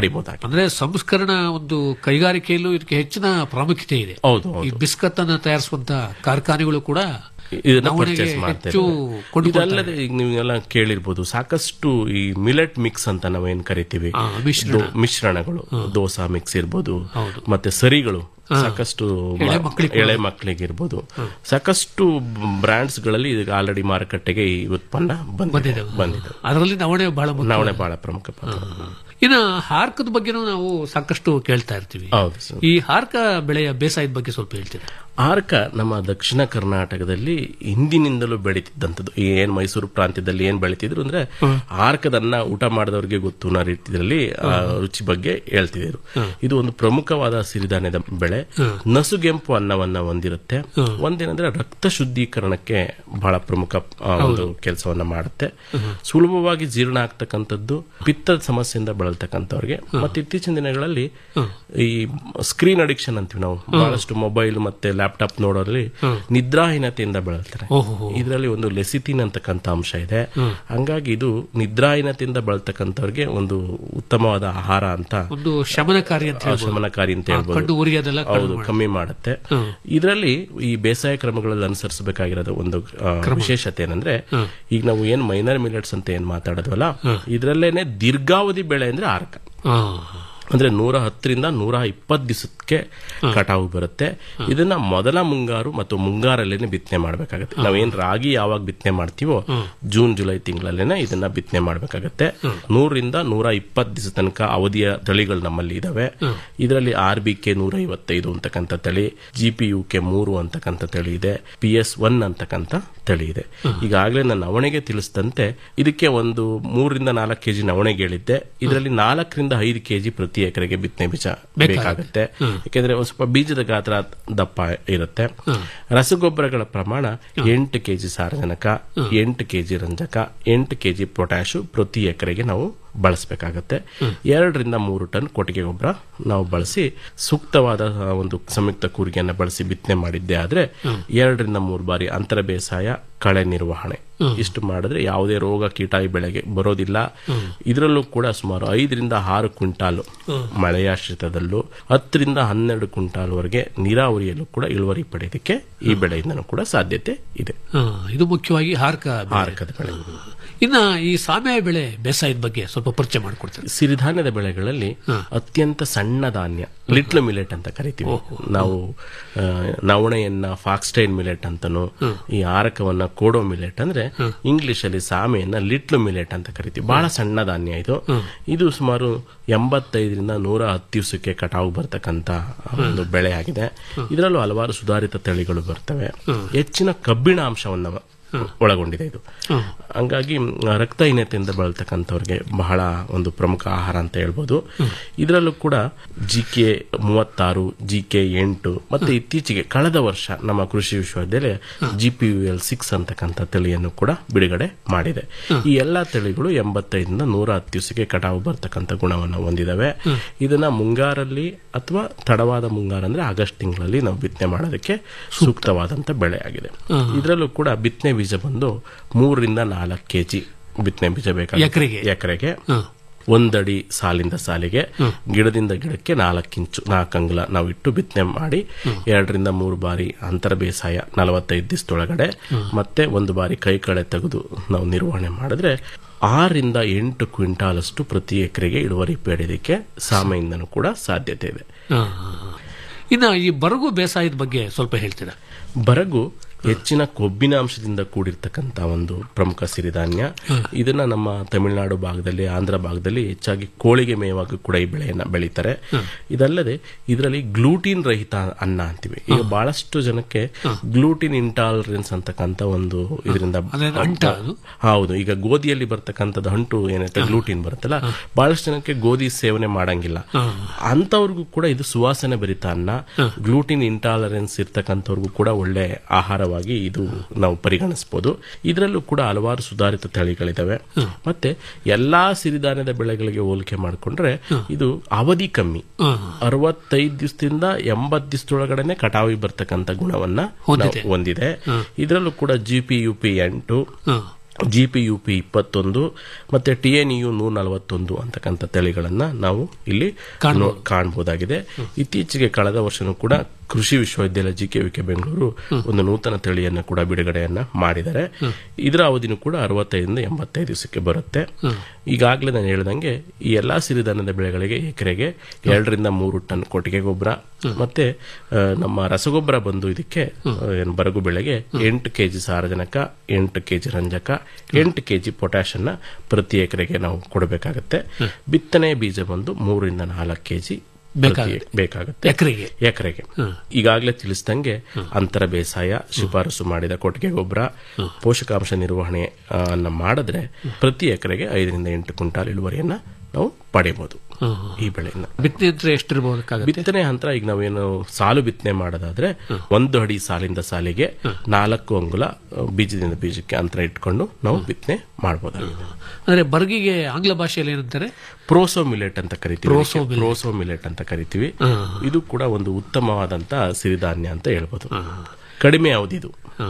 ಅಂದ್ರೆ ಸಂಸ್ಕರಣ ಒಂದು ಕೈಗಾರಿಕೆಯಲ್ಲೂ ಇದಕ್ಕೆ ಹೆಚ್ಚಿನ ಪ್ರಾಮುಖ್ಯತೆ ಇದೆ ಹೌದು, ಈ ಬಿಸ್ಕತ್ ಅನ್ನ ತಯಾರಿಸುವಂತ ಕಾರ್ಖಾನೆಗಳು ಕೂಡ ಇದನ್ನ ನವಣೆಗೆ ಪರ್ಚೇಸ್ ಮಾಡ್ತಾ ಹೆಚ್ಚು ಇದ್ದಾರೆ. ಕೊಂಡುಕೊಳ್ತಾರೆ. ಇದಲ್ಲದೆ ಈಗ ನೀವೆಲ್ಲ ಕೇಳಿರ್ಬೋದು ಸಾಕಷ್ಟು ಈ ಮಿಲೆಟ್ ಮಿಕ್ಸ್ ಅಂತ ನಾವೇನ್ ಕರಿತೀವಿ ಆ, ಮಿಶ್ರಣ. ದೋ- ಮಿಶ್ರಣಗಳು ದೋಸಾ ಮಿಕ್ಸ್ ಇರ್ಬೋದು ಮತ್ತೆ ಸರಿಗಳು ಹಾ. ಸಾಕಷ್ಟು ಎಳೆ ಮ- ಮಕ್ಳಿಗೆ ಎಳೆ ಮಕ್ಕಳಿಗೆ ಇರ್ಬೋದು ಸಾಕಷ್ಟು ಬ್ರಾಂಡ್ಸ್ ಗಳಲ್ಲಿ ಈಗ ಆಲ್ರೆಡಿ ಮಾರುಕಟ್ಟೆಗೆ ಈ ಉತ್ಪನ್ನ ಬಂದಿದೆ ಬಂದಿದೆ ಅದರಲ್ಲಿ ನವಣೆ ಬಹಳ ಮುಖ್ಯ. ನವಣೆ ಬಹಳ ಪ್ರಮುಖ ಪಾತ್ರ ಇನ್ನ ಹಾರ್ಕದ ಬಗ್ಗೆನೂ ನಾವು ಸಾಕಷ್ಟು ಕೇಳ್ತಾ ಇರ್ತೀವಿ ಹೌದು ಸರ್. ಈ ಹಾರ್ಕ ಬೆಳೆಯ ಬೇಸಾಯದ ಬಗ್ಗೆ ಸ್ವಲ್ಪ ಹೇಳ್ತೀರಾ ಆರ್ಕ ನಮ್ಮ ದಕ್ಷಿಣ ಕರ್ನಾಟಕದಲ್ಲಿ ಹಿಂದಿನಿಂದಲೂ ಬೆಳೀತಿದ್ದಂಥದ್ದು ಈ ಏನ್ ಮೈಸೂರು ಪ್ರಾಂತ್ಯದಲ್ಲಿ ಏನ್ ಬೆಳೀತಿದ್ರು ಅಂದ್ರೆ ಆರ್ಕದನ್ನ ಊಟ ಮಾಡಿದವರಿಗೆ ಗೊತ್ತು ಅನ್ನೋ ರೀತಿಯಲ್ಲಿ ಆ ರುಚಿ ಬಗ್ಗೆ ಹೇಳ್ತಿದ್ರು ಇದು ಒಂದು ಪ್ರಮುಖವಾದ ಸಿರಿಧಾನ್ಯದ ಬೆಳೆ ನಸುಗೆಂಪು ಅನ್ನವನ್ನ ಹೊಂದಿರುತ್ತೆ ಒಂದೇನಂದ್ರೆ ರಕ್ತ ಶುದ್ಧೀಕರಣಕ್ಕೆ ಬಹಳ ಪ್ರಮುಖ ಆ, ಒಂದು ಕೆಲಸವನ್ನ ಮಾಡುತ್ತೆ ಸುಲಭವಾಗಿ ಜೀರ್ಣ ಆಗ್ತಕ್ಕಂಥದ್ದು ಪಿತ್ತದ ಸಮಸ್ಯೆಯಿಂದ ಬಳಲ್ತಕ್ಕಂಥವ್ರಿಗೆ ಮತ್ತೆ ಇತ್ತೀಚಿನ ದಿನಗಳಲ್ಲಿ ಈ ಸ್ಕ್ರೀನ್ ಅಡಿಕ್ಷನ್ ಅಂತೀವಿ ನಾವು ಬಹಳಷ್ಟು ಮೊಬೈಲ್ ಮತ್ತೆ ಲ್ಯಾಪ್ಟಾಪ್ ನೋಡೋದ್ರಲ್ಲಿ ನಿದ್ರಾಹೀನತೆಯಿಂದ ಬಳಲ್ತಾರೆ ಇದರಲ್ಲಿ ಒಂದು ಲೆಸಿಟಿನ್ ಅಂತಕ್ಕಂಥ ಅಂಶ ಇದೆ ಹಂಗಾಗಿ ಇದು ನಿದ್ರಾಹೀನತೆಯಿಂದ ಬಳಲ್ತಕ್ಕಂಥವ್ರಿಗೆ ಒಂದು ಉತ್ತಮವಾದ ಆಹಾರ ಅಂತ ಒಂದು ಶಮನಕಾರಿ ಅಂತ ಆ, ಹೇಳ್ಬೋದು. ಶಮನಕಾರಿ ಅಂತ ಆ, ಹೇಳ್ಬೋದು ಕಣ್ಣು ಉರಿಯೋದೆಲ್ಲ ಕಡಿಮೆ ಹೌದು ಮಾಡುತ್ತೆ. ಕಮ್ಮಿ ಮಾಡುತ್ತೆ ಇದರಲ್ಲಿ ಈ ಬೇಸಾಯ ಕ್ರಮಗಳಲ್ಲಿ ಅನುಸರಿಸಬೇಕಾಗಿರೋದು ಒಂದು ಆ, ವಿಶೇಷತೆ ಏನಂದ್ರೆ ಈಗ ನಾವು ಏನ್ ಮೈನರ್ ಮಿಲೆಟ್ಸ್ ಅಂತ ಏನ್ ಮಾತಾಡೋದ್ವಲ್ಲ ಇದ್ರಲ್ಲೇನೆ ದೀರ್ಘಾವಧಿ ಬೆಳೆ ಅಂದ್ರೆ ಆರ್ಕ ಅಂದ್ರೆ ನೂರ ಹತ್ತರಿಂದ ನೂರ ಇಪ್ಪತ್ತು ದಿವಸಕ್ಕೆ ಕಟಾವು ಬರುತ್ತೆ ಇದನ್ನ ಮೊದಲ ಮುಂಗಾರು ಮತ್ತು ಮುಂಗಾರಲ್ಲೇನೆ ಬಿತ್ತನೆ ಮಾಡಬೇಕಾಗುತ್ತೆ ನಾವೇನ್ ರಾಗಿ ಯಾವಾಗ ಬಿತ್ತನೆ ಮಾಡ್ತೀವೋ ಜೂನ್ ಜುಲೈ ತಿಂಗಳಲ್ಲೇನೆ ಇದನ್ನ ಬಿತ್ತನೆ ಮಾಡಬೇಕಾಗತ್ತೆ ನೂರರಿಂದ ನೂರ ಇಪ್ಪತ್ತು ದಿವಸ ತನಕ ಅವಧಿಯ ತಳಿಗಳು ನಮ್ಮಲ್ಲಿ ಇದಾವೆ ಇದರಲ್ಲಿ ಆರ್ ಬಿ ಕೆ ನೂರ ಐವತ್ತೈದು ಅಂತಕ್ಕಂಥ ತಳಿ ಜಿ ಪಿ ಯು ಕೆ ಮೂರು ಅಂತಕ್ಕಂಥ ತಳಿ ಇದೆ ಪಿ ಎಸ್ ಒನ್ ಅಂತಕ್ಕಂಥ ತಳಿ ಇದೆ ಈಗಾಗಲೇ ನಾನು ನವಣೆಗೆ ತಿಳಿಸಿದಂತೆ ಇದಕ್ಕೆ ಒಂದು ಮೂರರಿಂದ ನಾಲ್ಕು ಕೆಜಿ ನವಣೆಗೆ ಹೇಳಿದ್ದೆ ಇದರಲ್ಲಿ ನಾಲ್ಕರಿಂದ ಐದು ಕೆಜಿ ಪ್ರತಿ ಎಕರೆಗೆ ಬಿತ್ತನೆ ಬೀಜ ಬೇಕಾಗುತ್ತೆ ಯಾಕೆಂದ್ರೆ ಒಂದು ಸ್ವಲ್ಪ ಬೀಜದ ಗಾತ್ರ ದಪ್ಪ ಇರುತ್ತೆ ರಸಗೊಬ್ಬರಗಳ ಪ್ರಮಾಣ ಎಂಟು ಕೆಜಿ ಸಾರಜನಕ ಎಂಟು ಕೆಜಿ ರಂಜಕ ಎಂಟು ಕೆಜಿ ಪೊಟ್ಯಾಶು ಪ್ರತಿ ಎಕರೆಗೆ ನಾವು ಬಳಸಬೇಕಾಗತ್ತೆ ಎರಡರಿಂದ ಮೂರು ಟನ್ ಕೊಟ್ಟಿಗೆ ಗೊಬ್ಬರ ನಾವು ಬಳಸಿ ಸೂಕ್ತವಾದ ಆ, ಒಂದು ಸಂಯುಕ್ತ ಕೂರಿಗೆಯನ್ನು ಬಳಸಿ ಬಿತ್ತನೆ ಮಾಡಿದ್ದೆ ಆದ್ರೆ ಎರಡರಿಂದ ಮೂರು ಬಾರಿ ಅಂತರ ಬೇಸಾಯ ಕಳೆ ನಿರ್ವಹಣೆ ಇಷ್ಟು ಮಾಡಿದ್ರೆ ಯಾವುದೇ ರೋಗ ಕೀಟ ಈ ಬೆಳೆಗೆ ಬರೋದಿಲ್ಲ ಇದರಲ್ಲೂ ಕೂಡ ಸುಮಾರು ಐದರಿಂದ ಆರು ಕ್ವಿಂಟಾಲು ಮಳೆಯಾಶ್ರಿತದಲ್ಲೂ ಹತ್ತರಿಂದ ಹನ್ನೆರಡು ಕ್ವಿಂಟಾಲ್ ವರೆಗೆ ನೀರಾವರಿಯಲ್ಲೂ ಕೂಡ ಇಳುವರಿ ಪಡೆಯೋದಕ್ಕೆ ಈ ಬೆಳೆಯಿಂದನೂ ಕೂಡ ಸಾಧ್ಯತೆ ಇದೆ ಹಾ, ಇದು ಮುಖ್ಯವಾಗಿ ಹಾರ್ಕ ಬೆಳೆ. ಹಾರ್ಕದ ಬೆಳೆ ಇನ್ನ ಈ ಸಾಮೆಯ ಬೆಳೆ ಬೇಸಾಯದ ಬಗ್ಗೆ ಸ್ವಲ್ಪ ಪರಿಚಯ ಮಾಡಿಕೊಡ್ತೀರಾ ಸಿರಿಧಾನ್ಯದ ಬೆಳೆಗಳಲ್ಲಿ ಅತ್ಯಂತ ಸಣ್ಣ ಧಾನ್ಯ ಲಿಟ್ಲ್ ಮಿಲೆಟ್ ಅಂತ ಕರಿತೀವಿ ನಾವು ಆ, ನವಣೆಯನ್ನ ಫಾಕ್ಸ್ಟೈನ್ ಮಿಲೆಟ್ ಅಂತನೂ ಈ ಆರಕವನ್ನ ಕೋಡೋ ಮಿಲೆಟ್ ಅಂದ್ರೆ ಇಂಗ್ಲಿಷ್ ಅಲ್ಲಿ ಸಾಮೆಯನ್ನ ಲಿಟ್ಲ್ ಮಿಲೆಟ್ ಅಂತ ಕರಿತೀವಿ ಬಹಳ ಸಣ್ಣ ಧಾನ್ಯ ಇದು ಇದು ಸುಮಾರು ಎಂಬತ್ತೈದರಿಂದ ನೂರ ಹತ್ತು ದಿವಸಕ್ಕೆ ಕಟಾವು ಬರ್ತಕ್ಕಂತ ಒಂದು ಬೆಳೆ ಆಗಿದೆ ಇದರಲ್ಲೂ ಹಲವಾರು ಸುಧಾರಿತ ತಳಿಗಳು ಬರ್ತವೆ ಹೆಚ್ಚಿನ ಕಬ್ಬಿಣ ಅಂಶವನ್ನ ಒಳಗೊಂಡಿದೆ ಇದು ಹಂಗಾಗಿ ಮ್, ರಕ್ತಹೀನತೆಯಿಂದ ಬಳಲ್ತಕ್ಕಂಥವ್ರಿಗೆ ಬಹಳ ಒಂದು ಪ್ರಮುಖ ಆಹಾರ ಅಂತ ಹೇಳ್ಬೋದು ಇದರಲ್ಲೂ ಕೂಡ ಜಿ ಕೆ ಮೂವತ್ತಾರು ಜಿ ಕೆ ಎಂಟು ಮತ್ತೆ ಇತ್ತೀಚೆಗೆ ಕಳೆದ ವರ್ಷ ನಮ್ಮ ಕೃಷಿ ವಿಶ್ವವಿದ್ಯಾಲಯ G P U L six ಅಂತಕ್ಕಂಥ ತಳಿಯನ್ನು ಕೂಡ ಬಿಡುಗಡೆ ಮಾಡಿದೆ ಈ ಎಲ್ಲಾ ತಳಿಗಳು ಎಂಬತ್ತೈದರಿಂದ ನೂರ ಹತ್ತು ದಿವಸಕ್ಕೆ ಕಟಾವು ಬರ್ತಕ್ಕಂಥ ಗುಣವನ್ನು ಹೊಂದಿದವೆ ಇದನ್ನ ಮುಂಗಾರಲ್ಲಿ ಅಥವಾ ತಡವಾದ ಮುಂಗಾರ ಅಂದ್ರೆ ಆಗಸ್ಟ್ ತಿಂಗಳಲ್ಲಿ ನಾವು ಬಿತ್ತನೆ ಮಾಡೋದಕ್ಕೆ ಸೂಕ್ತವಾದಂತ ಬೆಳೆ ಆಗಿದೆ ಇದರಲ್ಲೂ ಕೂಡ ಬಿತ್ತನೆ ಬೀಜ ಬಂದು ಮೂರರಿಂದ ನಾಲ್ಕು ಕೆಜಿ ಬಿತ್ತನೆ ಬೀಜ ಬೇಕಾಗುತ್ತೆ ಎಕರೆಗೆ? ಎಕರೆಗೆ ಒಂದಡಿ ಸಾಲಿಂದ ಸಾಲಿಗೆ ಗಿಡದಿಂದ ಗಿಡಕ್ಕೆ ನಾಲ್ಕು ಇಂಚು ನಾಲ್ಕು ಅಂಗುಲ ನಾವು ಇಟ್ಟು ಬಿತ್ತನೆ ಮಾಡಿ ಎರಡರಿಂದ ಮೂರು ಬಾರಿ ಅಂತರ ಬೇಸಾಯ ನಲವತ್ತೈದು ದಿವಸದೊಳಗಡೆ ಮತ್ತೆ ಒಂದು ಬಾರಿ ಕೈ ಕಳೆ ತೆಗೆದು ನಾವು ನಿರ್ವಹಣೆ ಮಾಡಿದ್ರೆ ಆರರಿಂದ ಎಂಟು ಕ್ವಿಂಟಾಲ್ ಅಷ್ಟು ಪ್ರತಿ ಎಕರೆಗೆ ಇಳುವರಿ ಪಡೆಯೋದಕ್ಕೆ ಸಾಮೆಯಿಂದನೂ ಕೂಡ ಸಾಧ್ಯತೆ ಇದೆ ಹಾ, ಹಾ, ಹಾ. ಇನ್ನ ಈ ಬರಗು ಬೇಸಾಯದ ಬಗ್ಗೆ ಸ್ವಲ್ಪ ಹೇಳ್ತೀರಾ ಬರಗು ಹೆಚ್ಚಿನ ಕೊಬ್ಬಿನ ಅಂಶದಿಂದ ಕೂಡಿರ್ತಕ್ಕಂಥ ಒಂದು ಪ್ರಮುಖ ಸಿರಿಧಾನ್ಯ ಇದನ್ನ ನಮ್ಮ ತಮಿಳುನಾಡು ಭಾಗದಲ್ಲಿ ಆಂಧ್ರ ಭಾಗದಲ್ಲಿ ಹೆಚ್ಚಾಗಿ ಕೋಳಿಗೆ ಮೇವಾಗಿ ಕೂಡ ಈ ಬೆಳೆಯನ್ನ ಬೆಳೀತಾರೆ ಇದಲ್ಲದೆ ಇದರಲ್ಲಿ ಗ್ಲೂಟಿನ್ ರಹಿತ ಅನ್ನ ಅಂತೀವಿ ಈಗ ಬಹಳಷ್ಟು ಜನಕ್ಕೆ ಗ್ಲೂಟಿನ್ ಇಂಟಾಲರೆನ್ಸ್ ಅಂತಕ್ಕಂಥ ಒಂದು ಇದರಿಂದ ಅದೇನು ಅಂಟ ಅದು? ಹೌದು ಈಗ ಗೋಧಿಯಲ್ಲಿ ಬರ್ತಕ್ಕಂಥದ್ದು ಅಂಟು ಏನೈತೆ ಗ್ಲೂಟಿನ್ ಬರುತ್ತಲ್ಲ ಬಹಳಷ್ಟು ಜನಕ್ಕೆ ಗೋಧಿ ಸೇವನೆ ಮಾಡಂಗಿಲ್ಲ ಅಂತವ್ರಿಗೂ ಕೂಡ ಇದು ಸುವಾಸನೆ ಭರಿತ ಅನ್ನ ಗ್ಲೂಟಿನ್ ಇಂಟಾಲರೆನ್ಸ್ ಇರ್ತಕ್ಕಂಥವ್ರಿಗೂ ಕೂಡ ಒಳ್ಳೆ ಆಹಾರವಾಗಿ ಇದು ನಾವು ಪರಿಗಣಿಸಬಹುದು ಇದರಲ್ಲೂ ಕೂಡ ಹಲವಾರು ಸುಧಾರಿತ ತಳಿಗಳಿದಾವೆ ಮತ್ತೆ ಎಲ್ಲಾ ಸಿರಿಧಾನ್ಯದ ಬೆಳೆಗಳಿಗೆ ಹೋಲಿಕೆ ಮಾಡಿಕೊಂಡ್ರೆ ಇದು ಅವಧಿ ಕಮ್ಮಿ ಅರವತ್ತೈದು ದಿವಸದಿಂದ ಎಂಬತ್ ದಿವಸದೊಳಗಡೆನೆ ಕಟಾವಿ ಬರ್ತಕ್ಕಂಥ ಗುಣವನ್ನ ನಾವು ಹೊಂದಿದೆ. ಹೊಂದಿದೆ ಇದರಲ್ಲೂ ಕೂಡ ಜಿ ಪಿ ಯು ಪಿ ಎಂಟು ಜಿ ಪಿ ಯು ಪಿ ಇಪ್ಪತ್ತೊಂದು ಮತ್ತೆ ಟಿ ಎನ್ ಯು ನೂರ ನಲವತ್ತೊಂದು ಅಂತಕ್ಕಂಥ ತಳಿಗಳನ್ನ ನಾವು ಇಲ್ಲಿ ನೋ- ಕಾಣಬಹುದಾಗಿದೆ ಇತ್ತೀಚೆಗೆ ಕಳೆದ ವರ್ಷನೂ ಕೂಡ ಕೃಷಿ ವಿಶ್ವವಿದ್ಯಾಲಯ G K V K Bengaluru ಒಂದು ನೂತನ ತಳಿಯನ್ನು ಕೂಡ ಬಿಡುಗಡೆಯನ್ನ ಮಾಡಿದ್ದಾರೆ ಇದರ ಅವಧಿನೂ ಕೂಡ ಅರವತ್ತೈದರಿಂದ ಎಂಬತ್ತೈದು ದಿವಸಕ್ಕೆ ಬರುತ್ತೆ ಈಗಾಗಲೇ ನಾನು ಹೇಳ್ದಂಗೆ ಈ ಎಲ್ಲಾ ಸಿರಿಧಾನ್ಯದ ಬೆಳೆಗಳಿಗೆ ಎಕರೆಗೆ ಎರಡರಿಂದ ಮೂರು ಟನ್ ಕೊಟ್ಟಿಗೆ ಗೊಬ್ಬರ ಮತ್ತೆ ಆ, ನಮ್ಮ ರಸಗೊಬ್ಬರ ಬಂದು ಇದಕ್ಕೆ ಆ, ಏನು ಬರಗು ಬೆಳೆಗೆ ಎಂಟು ಕೆಜಿ ಸಾರಜನಕ ಎಂಟು ಕೆಜಿ ರಂಜಕ ಎಂಟು ಕೆಜಿ ಪೊಟ್ಯಾಷನ್ನ ಪ್ರತಿ ಎಕರೆಗೆ ನಾವು ಕೊಡಬೇಕಾಗತ್ತೆ ಬಿತ್ತನೆ ಬೀಜ ಬಂದು ಮೂರರಿಂದ ನಾಲ್ಕು ಕೆಜಿ ಬೇಕಾಗುತ್ತೆ. ಬೇಕಾಗುತ್ತೆ ಎಕರೆಗೆ? ಎಕರೆಗೆ ಈಗಾಗಲೇ ತಿಳಿಸಿದಂಗೆ ಅಂತರ ಬೇಸಾಯ ಶಿಫಾರಸು ಮಾಡಿದ ಕೊಟ್ಟಿಗೆ ಗೊಬ್ಬರ ಪೋಷಕಾಂಶ ನಿರ್ವಹಣೆ ಆ, ಅನ್ನ ಮಾಡಿದ್ರೆ ಪ್ರತಿ ಎಕರೆಗೆ ಐದರಿಂದ ಎಂಟು ಕ್ವಿಂಟಾಲ್ ಇಳುವರಿಯನ್ನ ನಾವು ಪಡೆಯಬಹುದು ಈ ಬೆಳೆಯನ್ನ ಬಿತ್ತನೆ ಯಂತ್ರ ಎಷ್ಟಿರಬಹುದಕ್ಕಾಗುತ್ತೆ ಬಿತ್ತನೆ ಹಂತ ಈಗ ನಾವೇನು ಸಾಲು ಬಿತ್ತನೆ ಮಾಡೋದಾದ್ರೆ ಒಂದು ಅಡಿ ಸಾಲಿಂದ ಸಾಲಿಗೆ ನಾಲ್ಕು ಅಂಗುಲ ಆ, ಬೀಜದಿಂದ ಬೀಜಕ್ಕೆ ಅಂತರ ಇಟ್ಕೊಂಡು ನಾವು ಬಿತ್ತನೆ ಮಾಡಬಹುದಾಗಿದೆ ಅಂದ್ರೆ ಬರ್ಗಿಗೆ ಆಂಗ್ಲ ಭಾಷೆಯಲ್ಲಿ ಏನಂತಾರೆ ಪ್ರೋಸೋ ಮಿಲೆಟ್ ಅಂತ ಕರಿತೀವಿ ಪ್ರೋಸೋ ಇದಕ್ಕೆ. ಪ್ರೋಸೋ ಮಿಲೆಟ್ ಅಂತ ಕರಿತೀವಿ ಇದು ಕೂಡ ಒಂದು ಉತ್ತಮವಾದಂತ ಸಿರಿಧಾನ್ಯ ಅಂತ ಹೇಳ್ಬೋದು ಕಡಿಮೆ ಅವಧಿದು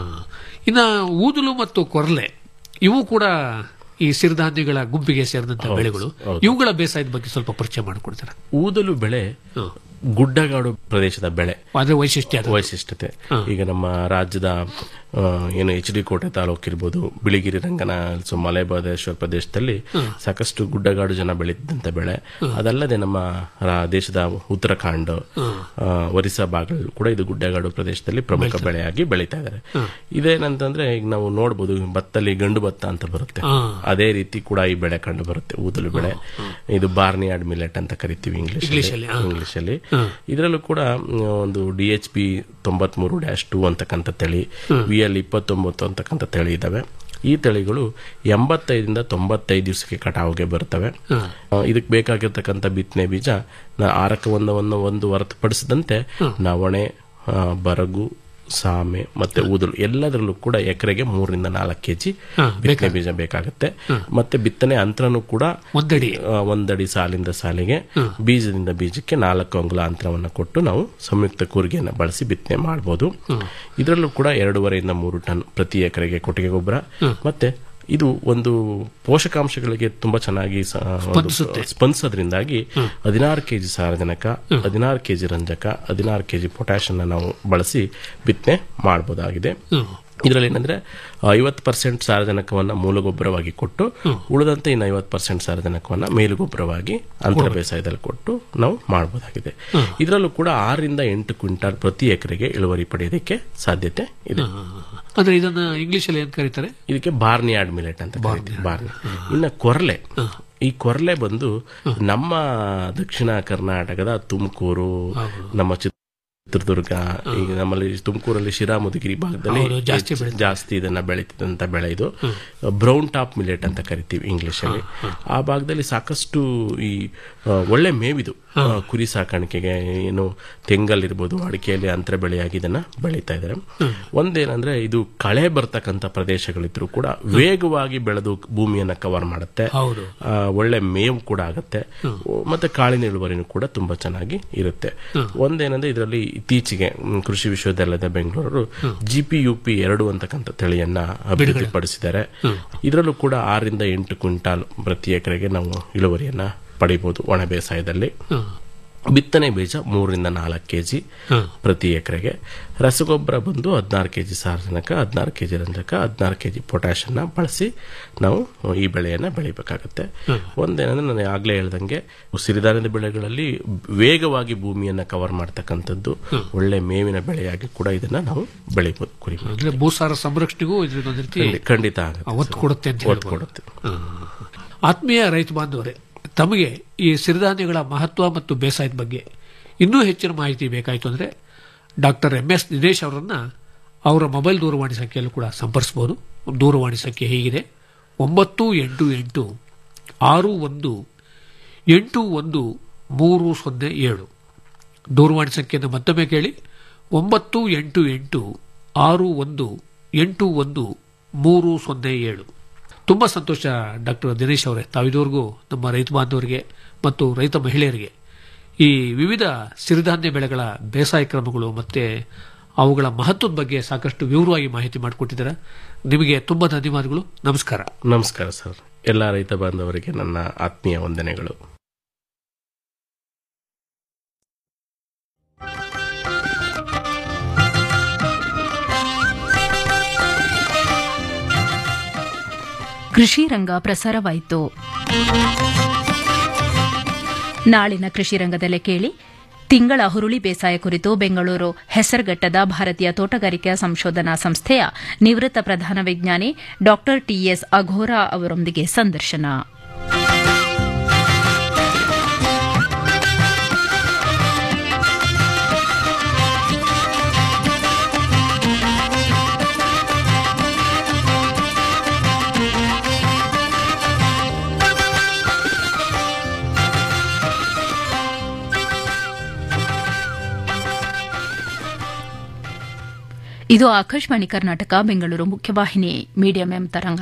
ಇನ್ನ ಊದಲು ಮತ್ತು ಕೊರ್ಲೆ ಇವು ಕೂಡ ಈ ಸಿರಿಧಾನ್ಯಗಳ ಗುಂಪಿಗೆ ಸೇರಿದಂತಹ ಹೌದು, ಬೆಳೆಗಳು ಹೌದು. ಇವುಗಳ ಬೇಸಾಯದ ಬಗ್ಗೆ ಸ್ವಲ್ಪ ಪರಿಚಯ ಮಾಡಿಕೊಡ್ತಾರೆ ಊದಲು ಬೆಳೆ ಗುಡ್ಡಗಾಡು ಪ್ರದೇಶದ ಬೆಳೆ ಅದ್ರ ವೈಶಿಷ್ಟ್ಯ ಅದು. ವೈಶಿಷ್ಟ್ಯತೆ ಈಗ ನಮ್ಮ ರಾಜ್ಯದ ಆ, ಏನು ಎಚ್ ಡಿ ಕೋಟೆ ತಾಲೂಕು ಇರ್ಬೋದು ಬಿಳಿಗಿರಿ ರಂಗನ ಸೊ ಮಲೆಬಾದೇಶ್ವರ ಪ್ರದೇಶದಲ್ಲಿ ಸಾಕಷ್ಟು ಗುಡ್ಡಗಾಡು ಜನ ಬೆಳೀತಿದ್ದಂತ ಬೆಳೆ ಅದಲ್ಲದೆ ನಮ್ಮ ರಾ- ದೇಶದ ಉತ್ತರಾಖಂಡ್ ಆ, ಒರಿಸ್ಸಾ ಭಾಗಗಳು ಕೂಡ ಇದು ಗುಡ್ಡಗಾಡು ಪ್ರದೇಶದಲ್ಲಿ ಪ್ರಮುಖ ಬೆಳೆಯಾಗಿ ಬೆಳೀತಾ ಇದ್ದಾರೆ ಇದೇನಂತಂದ್ರೆ ಈಗ ನಾವು ನೋಡಬಹುದು ಭತ್ತಲ್ಲಿ ಗಂಡು ಭತ್ತ ಅಂತ ಬರುತ್ತೆ ಹಾ. ಅದೇ ರೀತಿ ಕೂಡ ಈ ಬೆಳೆ ಕಂಡು ಬರುತ್ತೆ ಊದಲು ಬೆಳೆ ಇದು ಬಾರ್ನಿಯಾರ್ಡ್ ಮಿಲೆಟ್ ಅಂತ ಕರಿತೀವಿ ಇಂಗ್ಲಿಷ್ ಇಂಗ್ಲಿಷಲ್ಲಿ, ಹಾ. ಇಂಗ್ಲಿಷ್ ಅಲ್ಲಿ ಹಾ. ಇದರಲ್ಲೂ ಕೂಡ ಮ್, ಒಂದು ಡಿ ಎಚ್ ಪಿ ತೊಂಬತ್ಮೂರು ಡ್ಯಾಶ್ ಟೂ ಅಂತಕ್ಕಂಥ ತಳಿ ಹ್ಮ್. ವಿ ಎಲ್ ಇಪ್ಪತ್ತೊಂಬತ್ತು ಅಂತಕ್ಕಂಥ ತಳಿ ಇದಾವೆ ಈ ತಳಿಗಳು ಎಂಬತ್ತೈದರಿಂದ ತೊಂಬತ್ತೈದು ದಿವಸಕ್ಕೆ ಕಟಾವಿಗೆ ಬರ್ತವೆ ಆ, ಇದಕ್ಕೆ ಬೇಕಾಗಿರ್ತಕ್ಕಂಥ ಬಿತ್ತನೆ ಬೀಜ ನ- ಆರಕ ಒಂದವನ್ನು ಒಂದು ಹೊರತುಪಡಿಸಿದಂತೆ ನವಣೆ ಆ, ಬರಗು ಸಾಮೆ ಮತ್ತೆ ಊದಲು ಎಲ್ಲದರಲ್ಲೂ ಕೂಡ ಎಕರೆಗೆ ಮೂರರಿಂದ ನಾಲ್ಕು ಕೆಜಿ ಹಾ, ಬಿತ್ತನೆ ಬೀಜ ಬೇಕಾಗುತ್ತೆ ಮತ್ತೆ ಬಿತ್ತನೆ ಅಂತರನು ಕೂಡ ಒಂದಡಿ ಆ, ಒಂದಡಿ ಸಾಲಿಂದ ಸಾಲಿಗೆ ಬೀಜದಿಂದ ಬೀಜಕ್ಕೆ ನಾಲ್ಕು ಅಂಗುಲ ಅಂತರವನ್ನು ಕೊಟ್ಟು ನಾವು ಸಂಯುಕ್ತ ಕೂರಿಗೆಯನ್ನು ಬಳಸಿ ಬಿತ್ತನೆ ಮಾಡಬಹುದು ಇದರಲ್ಲೂ ಕೂಡ ಎರಡೂವರೆಯಿಂದ ಮೂರು ಟನ್ ಪ್ರತಿ ಎಕರೆಗೆ ಕೊಟ್ಟಿಗೆ ಗೊಬ್ಬರ ಮತ್ತೆ ಇದು ಒಂದು ಪೋಷಕಾಂಶಗಳಿಗೆ ತುಂಬಾ ಚೆನ್ನಾಗಿ ಸ- ಒಂದು ಸ್ಪಂದಿಸುತ್ತೆ. ಸ್ಪಂದಿಸೋದ್ರಿಂದಾಗಿ ಹದಿನಾರು ಕೆಜಿ ಸಾರಜನಕ ಹದಿನಾರು ಕೆಜಿ ರಂಜಕ ಹದಿನಾರು ಕೆಜಿ ಪೊಟ್ಯಾಷ್ ಅನ್ನ ನಾವು ಬಳಸಿ ಬಿತ್ತನೆ ಮಾಡಬಹುದಾಗಿದೆ ಇದರಲ್ಲಿ ಏನಂದ್ರೆ ಐವತ್ತು ಪರ್ಸೆಂಟ್ ಸಾರಜನಕವನ್ನ ಮೂಲ ಗೊಬ್ಬರವಾಗಿ ಕೊಟ್ಟು ಉಳಿದಂತೆ ಇನ್ನು ಐವತ್ತು ಪರ್ಸೆಂಟ್ ಸಾರಜನಕವನ್ನ ಮೇಲು ಗೊಬ್ಬರವಾಗಿ ಅಂತರ ಬೇಸಾಯದಲ್ಲಿ ಕೊಟ್ಟು ನಾವು ಮಾಡಬಹುದಾಗಿದೆ ಇದರಲ್ಲೂ ಕೂಡ ಆರರಿಂದ ಎಂಟು ಕ್ವಿಂಟಾಲ್ ಪ್ರತಿ ಎಕರೆಗೆ ಇಳುವರಿ ಪಡೆಯೋದಕ್ಕೆ ಸಾಧ್ಯತೆ ಇದೆ ಅಂದ್ರೆ ಇದನ್ನ ಇಂಗ್ಲಿಷ್ ಅಲ್ಲಿ ಏನ್ ಕರೀತಾರೆ ಇದಕ್ಕೆ ಬಾರ್ನಿಯಾರ್ಡ್ ಮಿಲೆಟ್ ಅಂತ ಕರಿತೀವಿ ಬಾರ್ನಿ ಇನ್ನ ಕೊರ್ಲೆ ಈ ಕೊರ್ಲೆ ಬಂದು ನಮ್ಮ ದಕ್ಷಿಣ ಕರ್ನಾಟಕದ ತುಮಕೂರು ನಮ್ಮ ಚಿತ್ರದುರ್ಗ ಈಗ ನಮ್ಮಲ್ಲಿ ತುಮಕೂರಲ್ಲಿ ಶಿರಾ ಮುದುಗಿರಿ ಭಾಗದಲ್ಲಿ ಹೌದು, ಜಾಸ್ತಿ ಹೆಚ್ಚು- ಜಾಸ್ತಿ ಇದನ್ನ ಬೆಳೀತಿದ್ದಂತ ಬೆಳೆ ಇದು ಬ್ರೌನ್ ಟಾಪ್ ಮಿಲೆಟ್ ಅಂತ ಕರಿತೀವಿ ಇಂಗ್ಲಿಷ್ ಅಲ್ಲಿ ಆ ಭಾಗದಲ್ಲಿ ಸಾಕಷ್ಟು ಈ ಆ, ಒಳ್ಳೆ ಮೇವಿದು ಆ, ಕುರಿ ಸಾಕಾಣಿಕೆಗೆ ಏನು ತೆಂಗಲ್ಲಿರ್ಬೋದು ಅಡಿಕೆಯಲ್ಲಿ ಅಂತರ ಬೆಳೆಯಾಗಿ ಇದನ್ನ ಬೆಳೀತಾ ಇದ್ದಾರೆ ಒಂದೇನಂದ್ರೆ ಇದು ಕಳೆ ಬರ್ತಕ್ಕಂಥ ಪ್ರದೇಶಗಳಿದ್ರು ಕೂಡ ವೇಗವಾಗಿ ಬೆಳೆದು ಭೂಮಿಯನ್ನ ಕವರ್ ಮಾಡುತ್ತೆ ಹೌದು. ಆ, ಒಳ್ಳೆ ಮೇವು ಕೂಡ ಆಗುತ್ತೆ ಮತ್ತೆ ಕಾಳಿನ ಇಳುವರಿನೂ ಕೂಡ ತುಂಬಾ ಚೆನ್ನಾಗಿ ಇರುತ್ತೆ ಒಂದೇನಂದ್ರೆ ಇದರಲ್ಲಿ ಇತ್ತೀಚೆಗೆ ಮ್, ಕೃಷಿ ವಿಶ್ವವಿದ್ಯಾಲಯದ Bengaluru G P U P ಎರಡು ಅಂತಕ್ಕಂಥ ತಳಿಯನ್ನ ಅಭಿವೃದ್ಧಿಪಡಿಸಿದ್ದಾರೆ ಇದರಲ್ಲೂ ಕೂಡ ಆರರಿಂದ ಎಂಟು ಕ್ವಿಂಟಾಲ್ ಪ್ರತಿ ಎಕರೆಗೆ ನಾವು ಇಳುವರಿಯನ್ನ ಪಡಿಬಹುದು ಒಣ ಬೇಸಾಯದಲ್ಲಿ ಬಿತ್ತನೆ ಬೀಜ ಮೂರರಿಂದ ನಾಲ್ಕು ಕೆಜಿ ಪ್ರತಿ ಎಕರೆಗೆ ರಸಗೊಬ್ಬರ ಬಂದು ಹದಿನಾರು ಕೆಜಿ ಸಾರಜನಕ ಹದಿನಾರು ಕೆಜಿ ರಂಜಕ ಹದಿನಾರು ಕೆಜಿ ಪೊಟ್ಯಾಷ್ ಅನ್ನ ಬಳಸಿ ನಾವು ಈ ಬೆಳೆಯನ್ನ ಬೆಳಿಬೇಕಾಗುತ್ತೆ ಒಂದೇನಂದ್ರೆ ನಾನು ಆಗ್ಲೇ ಹೇಳ್ದಂಗೆ ಸಿರಿಧಾನ್ಯದ ಬೆಳೆಗಳಲ್ಲಿ ವೇಗವಾಗಿ ಭೂಮಿಯನ್ನ ಕವರ್ ಮಾಡ್ತಕ್ಕಂಥದ್ದು ಒಳ್ಳೆ ಮೇವಿನ ಬೆಳೆಯಾಗಿ ಕೂಡ ಇದನ್ನ ನಾವು ಬೆಳಿಬಹುದು ಕುರಿ ಅಂದ್ರೆ ಭೂಸಾರ ಸಂರಕ್ಷಣೆಗೂ ಇದ್ರಿಂದ ಒಂದು ರೀತಿ ಖಂಡಿ- ಖಂಡಿತ ಆಗುತ್ತೆ. ಒತ್ತು ಕೊಡುತ್ತೆ ಅಂತ ಒತ್ತು ಹೇಳ್ಬೋದು. ಕೊಡುತ್ತೆ. ಹಾ. ಆತ್ಮೀಯ ರೈತ ಬಾಂಧವರೇ ತಮಗೆ ಈ ಸಿರಿಧಾನ್ಯಗಳ ಮಹತ್ವ ಮತ್ತು ಬೇಸಾಯದ ಬಗ್ಗೆ ಇನ್ನೂ ಹೆಚ್ಚಿನ ಮಾಹಿತಿ ಬೇಕಾಯಿತು ಅಂದರೆ ಡಾಕ್ಟರ್ ಎಂ ಎಸ್ ದಿನೇಶ್ ಅವರನ್ನ ಅವರ ಮೊಬೈಲ್ ದೂರವಾಣಿ ಸಂಖ್ಯೆಯಲ್ಲೂ ಕೂಡ ಸಂಪರ್ಸ್ಬೋದು ದೂರವಾಣಿ ಸಂಖ್ಯೆ ಹೀಗಿದೆ ಒಂಬತ್ತು ಎಂಟು ಎಂಟು ಆರು ಒಂದು ಎಂಟು ಒಂದು ಮೂರು ಸೊನ್ನೆ ಏಳು ದೂರವಾಣಿ ಸಂಖ್ಯೆಯನ್ನು ಮತ್ತೊಮ್ಮೆ ಕೇಳಿ ಒಂಬತ್ತು ಎಂಟು ಎಂಟು ಆರು ಒಂದು ಎಂಟು ಒಂದು ಮೂರು ಸೊನ್ನೆ ಏಳು ತುಂಬ ಸಂತೋಷ ಡಾಕ್ಟರ್ ದಿನೇಶ್ ಅವರೇ ತಾವಿದವರೆಗೂ ನಮ್ಮ ರೈತ ಬಾಂಧವರಿಗೆ ಮತ್ತು ರೈತ ಮಹಿಳೆಯರಿಗೆ ಈ ವಿವಿಧ ಸಿರಿಧಾನ್ಯ ಬೆಳೆಗಳ ಬೇಸಾಯ ಕ್ರಮಗಳು ಮತ್ತು ಅವುಗಳ ಮಹತ್ವದ ಬಗ್ಗೆ ಸಾಕಷ್ಟು ವಿವರವಾಗಿ ಮಾಹಿತಿ ಮಾಡಿಕೊಟ್ಟಿದ್ದಾರೆ ನಿಮಗೆ ತುಂಬಾ ಧನ್ಯವಾದಗಳು ನಮಸ್ಕಾರ ನಮಸ್ಕಾರ ಸರ್ ಎಲ್ಲ ರೈತ ಬಾಂಧವರಿಗೆ ನನ್ನ ಆತ್ಮೀಯ ವಂದನೆಗಳು ಕೃಷಿ ರಂಗ ಪ್ರಸಾರವಾಯಿತು ನಾಳಿನ ಕೃಷಿ ರಂಗದಲ್ಲಿ ಕೇಳಿ ತಿಂಗಳ ಹುರುಳಿ ಬೇಸಾಯ ಕುರಿತು ಬೆಂಗಳೂರು ಹೆಸರುಘಟ್ಟದ ಭಾರತೀಯ ತೋಟಗಾರಿಕಾ ಸಂಶೋಧನಾ ಸಂಸ್ಥೆಯ ನಿವೃತ್ತ ಪ್ರಧಾನ ವಿಜ್ಞಾನಿ ಡಾ ಟಿಎಸ್ ಅಘೋರಾ ಅವರೊಂದಿಗೆ ಸಂದರ್ಶನ ಇದು ಆಕಾಶವಾಣಿ ಕರ್ನಾಟಕ ಬೆಂಗಳೂರು ಮುಖ್ಯವಾಹಿನಿ ಮೀಡಿಯಂ ಎಂ ತರಂಗ